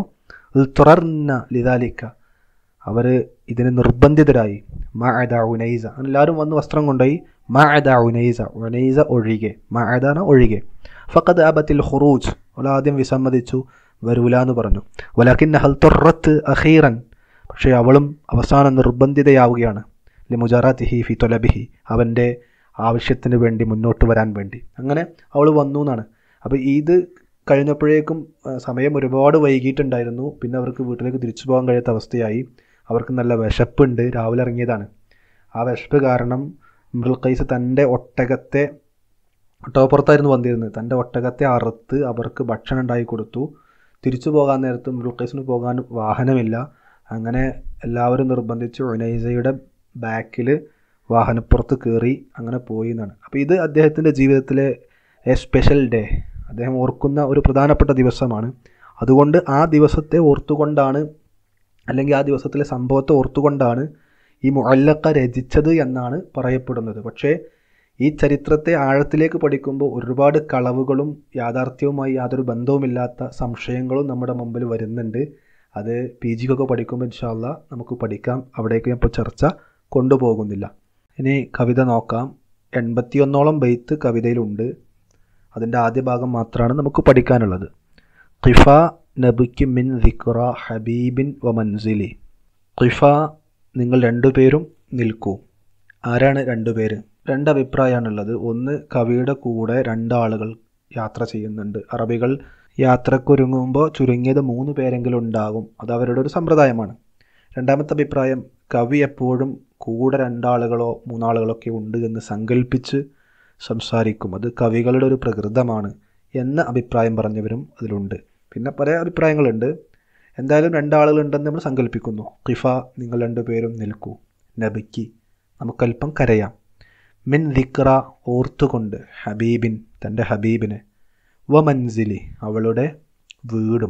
തുറന്ന ലിതാലിക്ക അവർ ഇതിന് നിർബന്ധിതരായി മഅദ ഉനൈസ എല്ലാവരും വന്ന് വസ്ത്രം കൊണ്ടുപോയി മഅദ ഉനൈസ ഉനൈസ ഒഴികെ മഅദാന ഒഴികെ ഫഖദ് അബത്തിൽ ഖുറൂജ് അവൾ ആദ്യം വിസമ്മതിച്ചു വരൂല എന്ന് പറഞ്ഞു വലാക്കിൻ ഹൽ തുറത്ത് അഖീറൻ പക്ഷേ അവളും അവസാനം നിർബന്ധിതയാവുകയാണ് ലിമുജറാത്തിഹി ഫി തൊലബിഹി അവൻ്റെ ആവശ്യത്തിന് വേണ്ടി മുന്നോട്ട് വരാൻ വേണ്ടി അങ്ങനെ അവൾ വന്നു എന്നാണ് അപ്പോൾ ഇത് കഴിഞ്ഞപ്പോഴേക്കും ആ, സമയം ഒരുപാട് വൈകിട്ടുണ്ടായിരുന്നു പിന്നെ അവർക്ക് വീട്ടിലേക്ക് തിരിച്ചു പോകാൻ കഴിയാത്ത അവസ്ഥയായി അവർക്ക് നല്ല വിശപ്പുണ്ട് രാവിലെ ഇറങ്ങിയതാണ് ആ വിശപ്പ് കാരണം മൃൽക്കൈസ് തൻ്റെ ഒട്ടകത്തെ ഒട്ടകപ്പുറത്തായിരുന്നു വന്നിരുന്നത് തൻ്റെ ഒട്ടകത്തെ അറുത്ത് അവർക്ക് ഭക്ഷണം ഉണ്ടാക്കി കൊടുത്തു തിരിച്ചു പോകാൻ നേരത്ത് മൃൽക്കൈസിന് പോകാൻ വാഹനമില്ല അങ്ങനെ എല്ലാവരും നിർബന്ധിച്ച് ഒനൈസയുടെ ബാക്കിൽ വാഹനപ്പുറത്ത് കയറി അങ്ങനെ പോയി എന്നാണ് അപ്പോൾ ഇത് അദ്ദേഹത്തിൻ്റെ ജീവിതത്തിലെ എ സ്പെഷ്യൽ ഡേ അദ്ദേഹം ഓർക്കുന്ന ഒരു പ്രധാനപ്പെട്ട ദിവസമാണ് അതുകൊണ്ട് ആ ദിവസത്തെ ഓർത്തുകൊണ്ടാണ് അല്ലെങ്കിൽ ആ ദിവസത്തിലെ സംഭവത്തെ ഓർത്തുകൊണ്ടാണ് ഈ മുഅല്ലക്ക രചിച്ചത് എന്നാണ് പറയപ്പെടുന്നത് പക്ഷേ ഈ ചരിത്രത്തെ ആഴത്തിലേക്ക് പഠിക്കുമ്പോൾ ഒരുപാട് കളവുകളും യാഥാർത്ഥ്യവുമായി യാതൊരു ബന്ധവുമില്ലാത്ത സംശയങ്ങളും നമ്മുടെ മുമ്പിൽ വരുന്നുണ്ട് അത് പി ജിക്കൊക്കെ പഠിക്കുമ്പോൾ ഇൻഷാല്ല നമുക്ക് പഠിക്കാം അവിടേക്ക് ഞാൻ ഇപ്പോൾ ചർച്ച കൊണ്ടുപോകുന്നില്ല ഇനി കവിത നോക്കാം എൺപത്തിയൊന്നോളം ബെയ്ത്ത് കവിതയിലുണ്ട് അതിൻ്റെ ആദ്യ ഭാഗം മാത്രമാണ് നമുക്ക് പഠിക്കാനുള്ളത് ഖിഫ നബിക്ക് മിൻ ദിക്റ ഹബീബിൻ വ മൻസിലി ഖിഫ നിങ്ങൾ രണ്ടുപേരും നിൽക്കൂ ആരാണ് രണ്ടുപേര് രണ്ട് അഭിപ്രായമാണുള്ളത് ഒന്ന് കവിയുടെ കൂടെ രണ്ടാളുകൾ യാത്ര ചെയ്യുന്നുണ്ട് അറബികൾ യാത്രക്കൊരുങ്ങുമ്പോൾ ചുരുങ്ങിയത് മൂന്ന് പേരെങ്കിലും ഉണ്ടാകും അത് അവരുടെ ഒരു സമ്പ്രദായമാണ് രണ്ടാമത്തെ അഭിപ്രായം കവി എപ്പോഴും കൂടെ രണ്ടാളുകളോ മൂന്നാളുകളോ ഒക്കെ ഉണ്ട് എന്ന് സങ്കല്പിച്ച് സംസാരിക്കും അത് കവികളുടെ ഒരു പ്രകൃതമാണ് എന്ന അഭിപ്രായം പറഞ്ഞവരും അതിലുണ്ട് പിന്നെ പല അഭിപ്രായങ്ങളുണ്ട് എന്തായാലും രണ്ടാളുകളുണ്ടെന്ന് നമ്മൾ സങ്കല്പിക്കുന്നു ഖിഫ നിങ്ങൾ രണ്ടുപേരും നിൽക്കൂ നബിക്ക് നമുക്കല്പം കരയാം മിൻ ദിക്റ ഓർത്തുകൊണ്ട് ഹബീബിൻ തൻ്റെ ഹബീബിനെ വ മൻസിലി അവളുടെ വീടും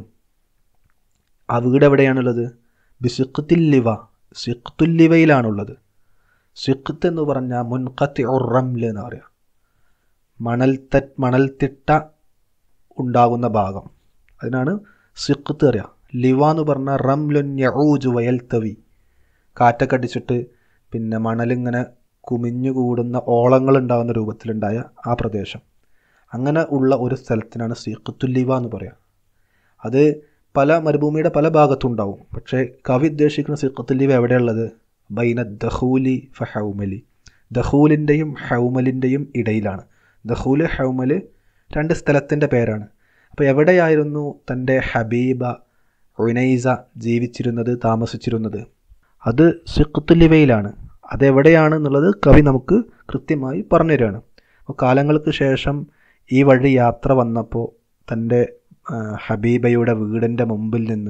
ആ വീട് എവിടെയാണുള്ളത് ബിസിഖത്തുല്ലിവ സിഖ്തുല്ലിവയിലാണുള്ളത് സിഖത്ത് എന്ന് പറഞ്ഞാൽ മുൻകത്തി ഉറംല് എന്ന് പറയാം മണൽത്ത മണൽത്തിട്ട ഉണ്ടാകുന്ന ഭാഗം അതിനാണ് സിഖത്ത് അറിയാം ലിവ എന്ന് പറഞ്ഞാൽ റംലുൻ യഊജു വയൽത്തവി കാറ്റൊക്കെ അടിച്ചിട്ട് പിന്നെ മണലിങ്ങനെ കുമിഞ്ഞു കൂടുന്ന ഓളങ്ങൾ ഉണ്ടാകുന്ന രൂപത്തിലുണ്ടായ ആ പ്രദേശം അങ്ങനെ ഉള്ള ഒരു സ്ഥലത്തിനാണ് സിഖത്തുല്ലിവ എന്ന് പറയാം അത് പല മരുഭൂമിയുടെ പല ഭാഗത്തും ഉണ്ടാവും പക്ഷേ കവി ഉദ്ദേശിക്കുന്ന സിഖത്തുല്ലിവ എവിടെയുള്ളത് ബൈന ദഹൂലി ഫഹൗമലി ദഹൂലിൻ്റെയും ഹൗമലിൻ്റെയും ഇടയിലാണ് ദഹൂല് ഹൗമല് രണ്ട് സ്ഥലത്തിൻ്റെ പേരാണ് അപ്പോൾ എവിടെയായിരുന്നു തൻ്റെ ഹബീബ ഉനൈസ ജീവിച്ചിരുന്നത് താമസിച്ചിരുന്നത് അത് സിഖത്തുല്ലിവയിലാണ് അതെവിടെയാണ് എന്നുള്ളത് കവി നമുക്ക് കൃത്യമായി പറഞ്ഞു തരികയാണ് അപ്പോൾ കാലങ്ങൾക്ക് ശേഷം ഈ വഴി യാത്ര വന്നപ്പോൾ തൻ്റെ ആ, ഹബീബയുടെ വീടിൻ്റെ മുമ്പിൽ നിന്ന്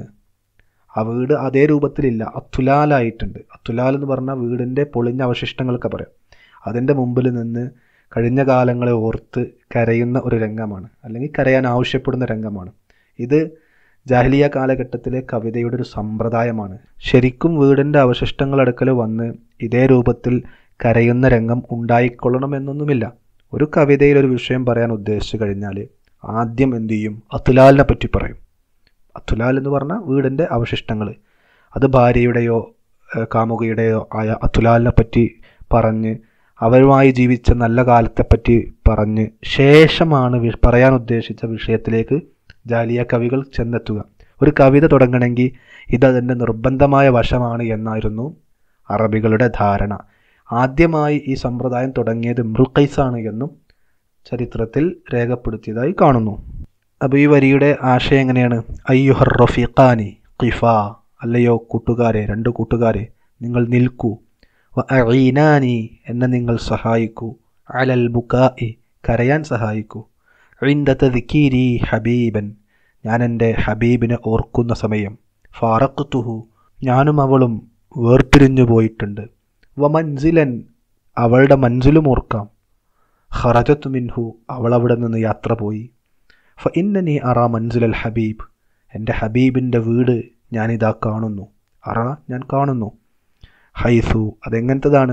ആ വീട് അതേ രൂപത്തിലില്ല അത്തുലാലായിട്ടുണ്ട് അത്തുലാൽ എന്ന് പറഞ്ഞാൽ വീടിൻ്റെ പൊളിഞ്ഞ അവശിഷ്ടങ്ങളൊക്കെ പറയാം അതിൻ്റെ മുമ്പിൽ നിന്ന് കഴിഞ്ഞ കാലങ്ങളെ ഓർത്ത് കരയുന്ന ഒരു രംഗമാണ് അല്ലെങ്കിൽ കരയാൻ ആവശ്യപ്പെടുന്ന രംഗമാണ് ഇത് ജാഹ്ലിയ കാലഘട്ടത്തിലെ കവിതയുടെ ഒരു സമ്പ്രദായമാണ് ശരിക്കും വീടിൻ്റെ അവശിഷ്ടങ്ങൾ അടുക്കൽ വന്ന് ഇതേ രൂപത്തിൽ കരയുന്ന രംഗം ഉണ്ടായിക്കൊള്ളണമെന്നൊന്നുമില്ല ഒരു കവിതയിൽ ഒരു വിഷയം പറയാൻ ഉദ്ദേശിച്ചു കഴിഞ്ഞാൽ ആദ്യം എന്തു ചെയ്യും അത്തുലാലിനെ പറ്റി പറയും അത്തുലാൽ എന്ന് പറഞ്ഞാൽ വീടിൻ്റെ അവശിഷ്ടങ്ങൾ അത് ഭാര്യയുടെയോ ഏഹ് കാമുകിയുടെയോ ആയ അത്തുലാലിനെ പറ്റി പറഞ്ഞ് അവരുമായി ജീവിച്ച നല്ല കാലത്തെപ്പറ്റി പറഞ്ഞ് ശേഷമാണ് വി- പറയാൻ ഉദ്ദേശിച്ച വിഷയത്തിലേക്ക് ജാലിയ കവികൾ ചെന്നെത്തുക ഒരു കവിത തുടങ്ങണമെങ്കിൽ ഇത് അതിൻ്റെ നിർബന്ധമായ വശമാണ് എന്നായിരുന്നു അറബികളുടെ ധാരണ ആദ്യമായി ഈ സമ്പ്രദായം തുടങ്ങിയത് മൃൽക്കൈസാണ് എന്നും ചരിത്രത്തിൽ രേഖപ്പെടുത്തിയതായി കാണുന്നു അപ്പോൾ ഈ വരിയുടെ ആശയം എങ്ങനെയാണ് അയ്യുഹർ റഫീഖാനി ഖിഫ അല്ലയോ കൂട്ടുകാരെ രണ്ട് കൂട്ടുകാരെ നിങ്ങൾ നിൽക്കൂ വ അഈനാനി എന്നെ നിങ്ങൾ സഹായിക്കൂ അലൽ ബുക്കായി കരയാൻ സഹായിക്കൂ ഇന്ദ തദ്കീരി ഹബീബൻ ഞാൻ എൻ്റെ ഹബീബിനെ ഓർക്കുന്ന സമയം ഫാറഖ്തുഹു ഞാനും അവളും വേർപിരിഞ്ഞു പോയിട്ടുണ്ട് വ മൻസിലൻ അവളുടെ മൻസിലും ഓർക്കാം ഖറജത്ത് മിൻഹു അവൾ അവിടെ നിന്ന് യാത്ര പോയി ഫ ഇന്നനി അറ മൻസുലൽ ഹബീബ് എൻ്റെ ഹബീബിൻ്റെ വീട് ഞാനിതാ കാണുന്നു അറ ഞാൻ കാണുന്നു ഹൈസു അതെങ്ങനത്തതാണ്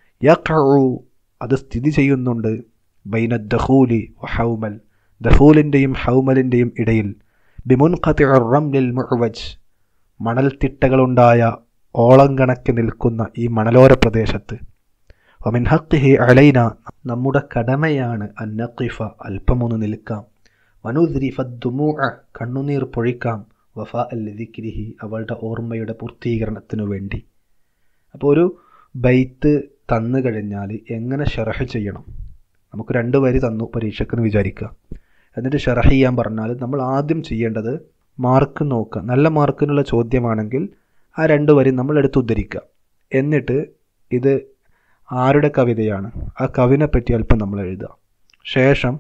യഖഉ അത് സ്ഥിതി ചെയ്യുന്നുണ്ട് ബൈന ദഹൂലി ഹൗമൽ ദഹൂലിൻ്റെയും ഹൗമലിൻ്റെയും ഇടയിൽ ബിമുൻ ഖത്തിൽ മുഅവജ് മണൽത്തിട്ടകളുണ്ടായ ഓളം കണക്ക് നിൽക്കുന്ന ഈ മണലോര പ്രദേശത്ത് വമിൻ ഹക്കിഹി അലൈന നമ്മുടെ കടമയാണ് അന്നഖിഫ അല്പമൊന്ന് നിൽക്കാം വനുദ്രിഫദ്ദുമൂ കണ്ണുനീർ പൊഴിക്കാം വഫ അൽ ദിക്രിഹി അവളുടെ ഓർമ്മയുടെ പൂർത്തീകരണത്തിനു വേണ്ടി അപ്പോൾ ഒരു ബൈത്ത് തന്നു കഴിഞ്ഞാൽ എങ്ങനെ ഷെറഹ് ചെയ്യണം നമുക്ക് രണ്ട് വരി തന്നു പരീക്ഷക്കെന്ന് വിചാരിക്കുക എന്നിട്ട് ഷെറഹ് ചെയ്യാൻ പറഞ്ഞാൽ നമ്മൾ ആദ്യം ചെയ്യേണ്ടത് മാർക്ക് നോക്കുക നല്ല മാർക്കിനുള്ള ചോദ്യമാണെങ്കിൽ ആ രണ്ട് വരി നമ്മൾ എടുത്ത് ഉദ്ധരിക്കുക എന്നിട്ട് ഇത് ആരുടെ കവിതയാണ് ആ കവിനെ പറ്റി അല്പം നമ്മൾ എഴുതുക ശേഷം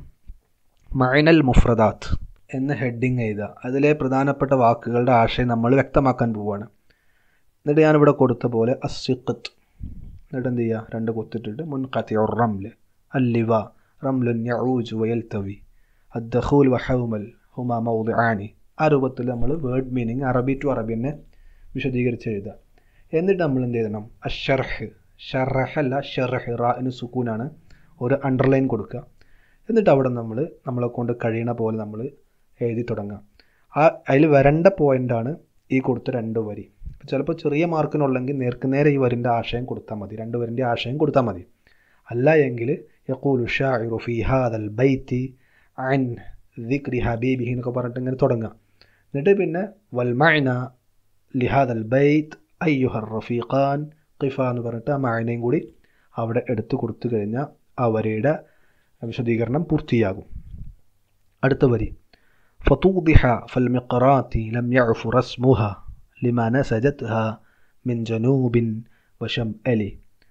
മൈനൽ മുഫ്രദാത്ത് എന്ന ഹെഡിങ് എഴുതുക അതിലെ പ്രധാനപ്പെട്ട വാക്കുകളുടെ ആശയം നമ്മൾ വ്യക്തമാക്കാൻ പോവുകയാണ് എന്നിട്ട് ഞാനിവിടെ കൊടുത്ത പോലെ അസിഖത്ത് എന്നിട്ട് എന്ത് ചെയ്യുക രണ്ട് കുത്തിട്ടിട്ട് മുൻ കത്തിയ റംല് അല്ലിവ റംലുൻ യഊജ് വയൽ തവി അദ്ദഖൂൽ വഹൗമൽ ഹുമാ മൗദിആനി ആ രൂപത്തിൽ നമ്മൾ വേർഡ് മീനിങ് അറബി ടു അറബി തന്നെ വിശദീകരിച്ച് എഴുതുക എന്നിട്ട് നമ്മൾ എന്ത് ചെയ്യണം അഷർഹ് ഷറഹ് അല്ല ഷെറഹ് റാന് സുക്കൂനാണ് ഒരു അണ്ടർലൈൻ കൊടുക്കുക എന്നിട്ട് അവിടെ നമ്മൾ നമ്മളെ കൊണ്ട് കഴിയണ പോലെ നമ്മൾ എഴുതി തുടങ്ങുക ആ അതിൽ വരേണ്ട പോയിൻ്റാണ് ഈ കൊടുത്ത രണ്ട് വരി ചിലപ്പോൾ ചെറിയ മാർക്കിനുള്ളെങ്കിൽ നേർക്ക് നേരെ ഈ വരിൻ്റെ ആശയം കൊടുത്താൽ മതി രണ്ട് വരിൻ്റെ ആശയം കൊടുത്താൽ മതി അല്ല എങ്കിൽ യക്കൂലു ഷാഇറു ഫി ഹാദൽ ബൈത്തി അൻ ദിക്രി ഹബീബിഹി എന്നൊക്കെ പറഞ്ഞിട്ട് ഇങ്ങനെ തുടങ്ങുക എന്നിട്ട് പിന്നെ വൽമഅന ലിഹാദൽ ബൈത്ത് അയ്യുഹർ റഫീഖാൻ ഖിഫ എന്ന് പറഞ്ഞിട്ട് ആ മായനയും കൂടി അവിടെ എടുത്തു കൊടുത്തു കഴിഞ്ഞാൽ ആ വരിയുടെ വിശദീകരണം പൂർത്തിയാകും അടുത്ത വരി ഫതൂദിഹ ഫൽമിഖറാത്തി ലം യഅഫു റസ്മുഹ ലിമാ നസജത്ഹ മിൻ ജനൂബിൻ വശം അലി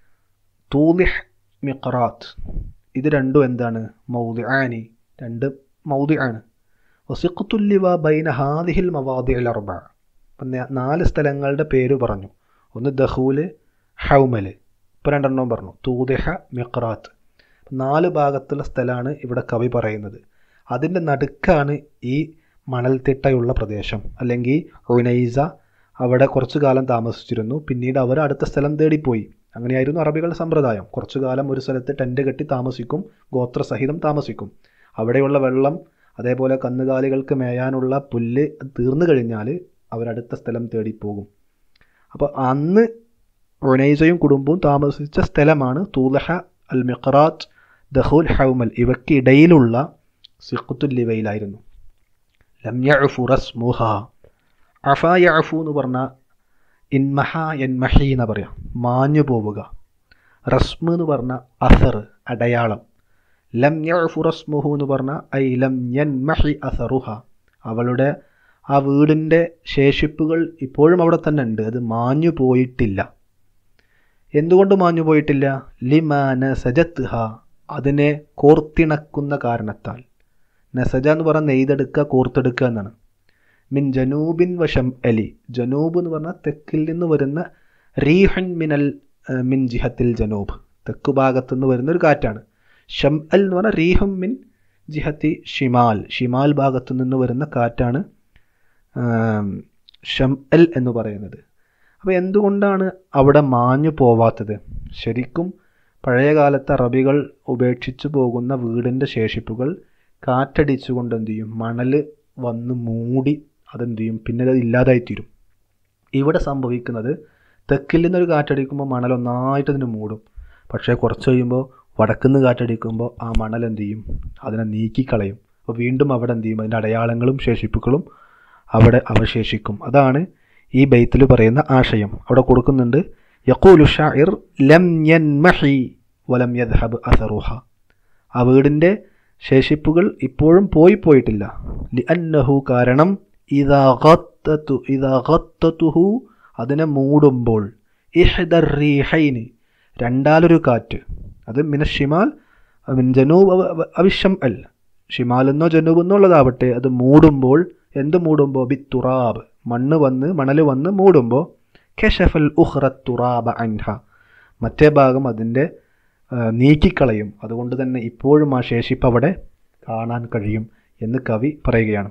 തൂദിഹ് മിഖറാത്ത് ഇത് രണ്ടും എന്താണ് മൗദിആനി രണ്ട് മൗദിആണ് വസിഖത്തുല്ലിവ ബൈന ഹാദിഹിൽ മവാദിൽ അർബ അപ്പം നാല് സ്ഥലങ്ങളുടെ പേര് പറഞ്ഞു ഒന്ന് ദഹൂല് ഹൗമല് ഇപ്പോൾ രണ്ടെണ്ണം പറഞ്ഞു തൂദിഹ മിഖറാത്ത് നാല് ഭാഗത്തുള്ള സ്ഥലമാണ് ഇവിടെ കവി പറയുന്നത് അതിൻ്റെ നടുക്കാണ് ഈ മണൽത്തിട്ടയുള്ള പ്രദേശം അല്ലെങ്കിൽ ഉനൈസ അവിടെ കുറച്ചു കാലം താമസിച്ചിരുന്നു പിന്നീട് അവർ അടുത്ത സ്ഥലം തേടിപ്പോയി അങ്ങനെയായിരുന്നു അറബികളുടെ സമ്പ്രദായം കുറച്ചു കാലം ഒരു സ്ഥലത്ത് ടെൻറ്റ് കെട്ടി താമസിക്കും ഗോത്രസഹിതം താമസിക്കും അവിടെയുള്ള വെള്ളം അതേപോലെ കന്നുകാലികൾക്ക് മേയാനുള്ള പുല്ല് തീർന്നു കഴിഞ്ഞാൽ അവരടുത്ത സ്ഥലം തേടിപ്പോകും അപ്പോൾ അന്ന് ഒനൈസയും കുടുംബവും താമസിച്ച സ്ഥലമാണ് തൂലഹ അൽ മിഖറാത്ത് ദഹുൽ ഹൗമൽ ഇവയ്ക്കിടയിലുള്ള സിഖുത്തുല്ലിവയിലായിരുന്നു ലം യഅഫു റസ്മുഹ അഫ യഅഫു എന്ന് പറഞ്ഞാൽ ഇൻമഹ എൻമഹി എന്ന് പറയാം മാഞ്ഞു പോവുക റസ്മ് എന്ന് പറഞ്ഞാൽ അസർ അടയാളം ലം യഅഫു റസ്മുഹു എന്ന് പറഞ്ഞാൽ ഐ ലം യൻമഹി അസറുഹ അവളുടെ ആ വീടിൻ്റെ ശേഷിപ്പുകൾ ഇപ്പോഴും അവിടെ തന്നെ ഉണ്ട് അത് മാഞ്ഞു പോയിട്ടില്ല എന്തുകൊണ്ട് മാഞ്ഞു പോയിട്ടില്ല ലിമാന സജത്ത് ഹ അതിനെ കോർത്തിണക്കുന്ന കാരണത്താൽ നസജ എന്ന് പറഞ്ഞാൽ നെയ്തെടുക്കുക കോർത്തെടുക്കുക എന്നാണ് മിൻ ജനൂബിൻ വശം അലി ജനൂബ് എന്ന് പറഞ്ഞാൽ തെക്കിൽ നിന്ന് വരുന്ന റീഹൻ മിനൽ മിൻ ജിഹത്തിൽ ജനൂബ് തെക്ക് ഭാഗത്തു നിന്ന് വരുന്ന ഒരു കാറ്റാണ് ഷം അൽ എന്ന് പറഞ്ഞാൽ റീഹം മിൻ ജിഹത്തി ഷിമാൽ ഷിമാൽ ഭാഗത്തു നിന്ന് വരുന്ന കാറ്റാണ് ഷം അൽ എന്ന് പറയുന്നത് അപ്പോൾ എന്തുകൊണ്ടാണ് അവിടെ മാഞ്ഞു പോവാത്തത് ശരിക്കും പഴയ കാലത്ത് അറബികൾ ഉപേക്ഷിച്ചു പോകുന്ന വീടിൻ്റെ ശേഷിപ്പുകൾ കാറ്റടിച്ചുകൊണ്ട് എന്ത് ചെയ്യും മണൽ വന്ന് മൂടി അതെന്ത് ചെയ്യും പിന്നെ അത് ഇല്ലാതായിത്തീരും ഇവിടെ സംഭവിക്കുന്നത് തെക്കിൽ നിന്നൊരു കാറ്റടിക്കുമ്പോൾ മണൽ ഒന്നായിട്ട് അതിന് മൂടും പക്ഷേ കുറച്ച് കഴിയുമ്പോൾ വടക്കുന്ന് കാറ്റടിക്കുമ്പോൾ ആ മണൽ എന്ത് ചെയ്യും അതിനെ നീക്കിക്കളയും അപ്പോൾ വീണ്ടും അവിടെ എന്ത് ചെയ്യും അതിൻ്റെ അടയാളങ്ങളും ശേഷിപ്പുകളും അവിടെ അവശേഷിക്കും അതാണ് ഈ ബൈത്തിൽ പറയുന്ന ആശയം അവിടെ കൊടുക്കുന്നുണ്ട് യക്കൂലു ഷാഇർ ലം യൻമഹി വലം യദ്ഹബ് അസറുഹ ആ വീടിൻ്റെ ശേഷിപ്പുകൾ ഇപ്പോഴും പോയി പോയിട്ടില്ല ലി അന്നഹു കാരണം ഇതാകത്തു ഇതാകത്തുഹു അതിനെ മൂടുമ്പോൾ ഇഹ്ദർ റീഹൈന് രണ്ടാലൊരു കാറ്റ് അത് മിന ഷിമാൽ മിൻ ജനൂബ് അവിഷം അൽ ഷിമാലെന്നോ ജനൂബ് എന്നുള്ളതാവട്ടെ അത് മൂടുമ്പോൾ എന്ത് മൂടുമ്പോൾ ബി തുറാബ് മണ്ണ് വന്ന് മണൽ വന്ന് മൂടുമ്പോൾ കെഷഫൽ ഉഹ്റ തുറാബ അൻഹ മറ്റേ ഭാഗം അതിൻ്റെ നീക്കിക്കളയും അതുകൊണ്ട് തന്നെ ഇപ്പോഴും ആ ശേഷിപ്പ് അവിടെ കാണാൻ കഴിയും എന്ന് കവി പറയുകയാണ്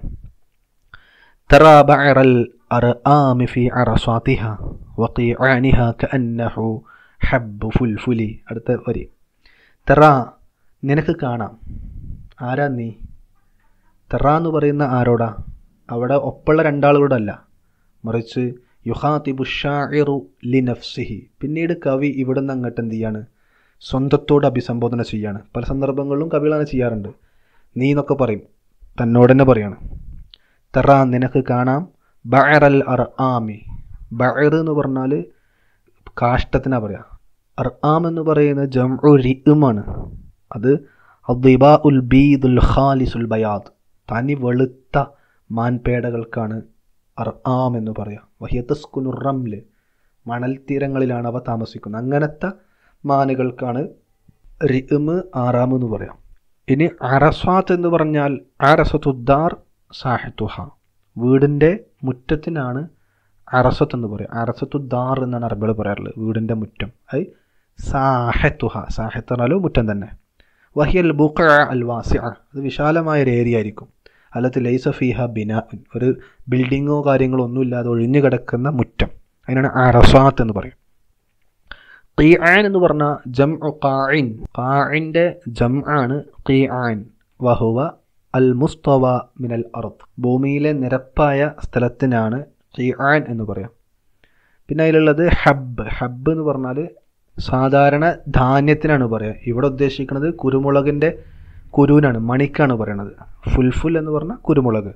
ترى بعر الأرآم في عرصاتها وقيعانها كأنه حب فلفل അടുത്ത വരി തെറ നിനക്ക് കാണാം ആരാ നീ തെറ എന്ന് പറയുന്ന ആരോടാ അവിടെ ഒപ്പുള്ള രണ്ടാളുകളോടല്ല മറിച്ച് യുഹാത്തിബു ഷാഇറു ലി നഫ്സിഹി പിന്നീട് കവി ഇവിടെ നിന്ന് അങ്ങോട്ട് എന്ത് ചെയ്യാണ് സ്വന്തത്തോട് അഭിസംബോധന ചെയ്യാണ് പല സന്ദർഭങ്ങളിലും കവികളാണ് ചെയ്യാറുണ്ട് നീ എന്നൊക്കെ പറയും തന്നോട് തന്നെ പറയാണ് തെറ നിനക്ക് കാണാം ബഅറൽ അർ ആമി ബഅർ എന്ന് പറഞ്ഞാൽ കാഷ്ടത്തിനാ പറയാ അർ ആം എന്ന് പറയുന്നത് ജംഉ റിഇമാണ് അത് അദ്ദിബാ ഉൽ ബീദുൽ ഖാലിസുൽ ബയാദ് തനി വെളുത്ത മാൻപേടകൾക്കാണ് അർ ആം എന്ന് പറയാം വഹിയത്തസ്കുനു റംല് മണൽ തീരങ്ങളിലാണ് അവ താമസിക്കുന്നത് അങ്ങനത്തെ മാനുകൾക്കാണ് റിഇമ് ആറാം എന്ന് പറയാം ഇനി അറസ്വാത്ത് എന്ന് പറഞ്ഞാൽ അറസത്തുദ്ദാർ സാഹിത്തുഹ വീടിൻ്റെ മുറ്റത്തിനാണ് അറസത്ത് എന്ന് പറയുക അറസത്തുദ്ദാർ എന്നാണ് അറബികൾ പറയാറുള്ളത് വീടിൻ്റെ മുറ്റം അത് സാഹത്തുഹ സാഹത്ത് പറഞ്ഞാലും മുറ്റം തന്നെ വഹിയൽ ബുക്ക അൽ വാസി അത് വിശാലമായ ഒരു ഏരിയ ആയിരിക്കും അല്ലാത്ത ലൈസ ഫീഹ ബിന ഒരു ബിൽഡിങ്ങോ കാര്യങ്ങളോ ഒന്നുമില്ലാതെ ഒഴിഞ്ഞു കിടക്കുന്ന മുറ്റം അതിനാണ് അറസാത്ത് എന്ന് പറയും ഖീആൻ എന്ന് പറഞ്ഞാൽ ജം ഖാഇൻ ഖാഇൻ്റെ ജം ആണ് ഖീആൻ വഹുവ അൽ മുസ്തവ മിനൽ അർദ് ഭൂമിയിലെ നിരപ്പായ സ്ഥലത്തിനാണ് ഖീആൻ എന്ന് പറയാം പിന്നെ അതിലുള്ളത് ഹബ്ബ് ഹബ്ബ് എന്ന് പറഞ്ഞാൽ സാധാരണ ധാന്യത്തിനാണ് പറയുക ഇവിടെ ഉദ്ദേശിക്കുന്നത് കുരുമുളകിൻ്റെ കുരുവിനാണ് മണിക്കാണ് പറയണത് ഫുൽഫുൽ എന്ന് പറഞ്ഞാൽ കുരുമുളക്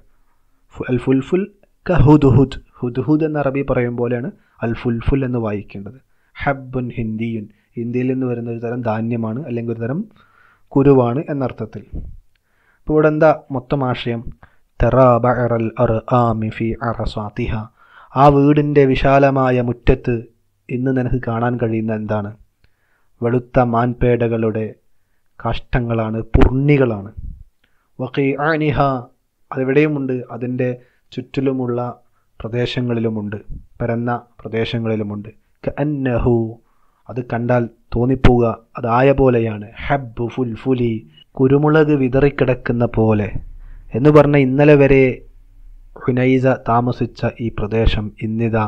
അൽ ഫുൽഫുൽ ക ഹുദ്ഹുദ് ഹുദ്ഹുദ് എന്ന അറബി പറയും പോലെയാണ് അൽ ഫുൽഫുൽ എന്ന് വായിക്കേണ്ടത് ഹബ്ബുൻ ഹിന്ദിയുൻ ഇന്ത്യയിൽ നിന്ന് വരുന്ന ഒരു തരം ധാന്യമാണ് അല്ലെങ്കിൽ ഒരു തരം കുരുവാണ് എന്നർത്ഥത്തിൽ ഇപ്പോൾ ഇവിടെ എന്താ മൊത്തം ആശയം തെറാബറൽ അർ ആമി ഫി അറസ്വാത്തിഹ ആ വീടിൻ്റെ വിശാലമായ മുറ്റത്ത് ഇന്ന് നിനക്ക് കാണാൻ കഴിയുന്ന എന്താണ് വെളുത്ത മാൻപേടകളുടെ കാഷ്ടങ്ങളാണ് പുർണികളാണ് വക്കീ ആനിഹ അതെവിടെയുമുണ്ട് അതിൻ്റെ ചുറ്റിലുമുള്ള പ്രദേശങ്ങളിലുമുണ്ട് പരന്ന പ്രദേശങ്ങളിലുമുണ്ട് അന്നഹു അത് കണ്ടാൽ തോന്നിപ്പോവുക അതായ പോലെയാണ് ഹബ്ബ് ഫുൽ ഫുലി കുരുമുളക് വിതറിക്കിടക്കുന്ന പോലെ എന്ന് പറഞ്ഞ ഇന്നലെ വരെ ഹുനൈസ താമസിച്ച ഈ പ്രദേശം ഇന്നിതാ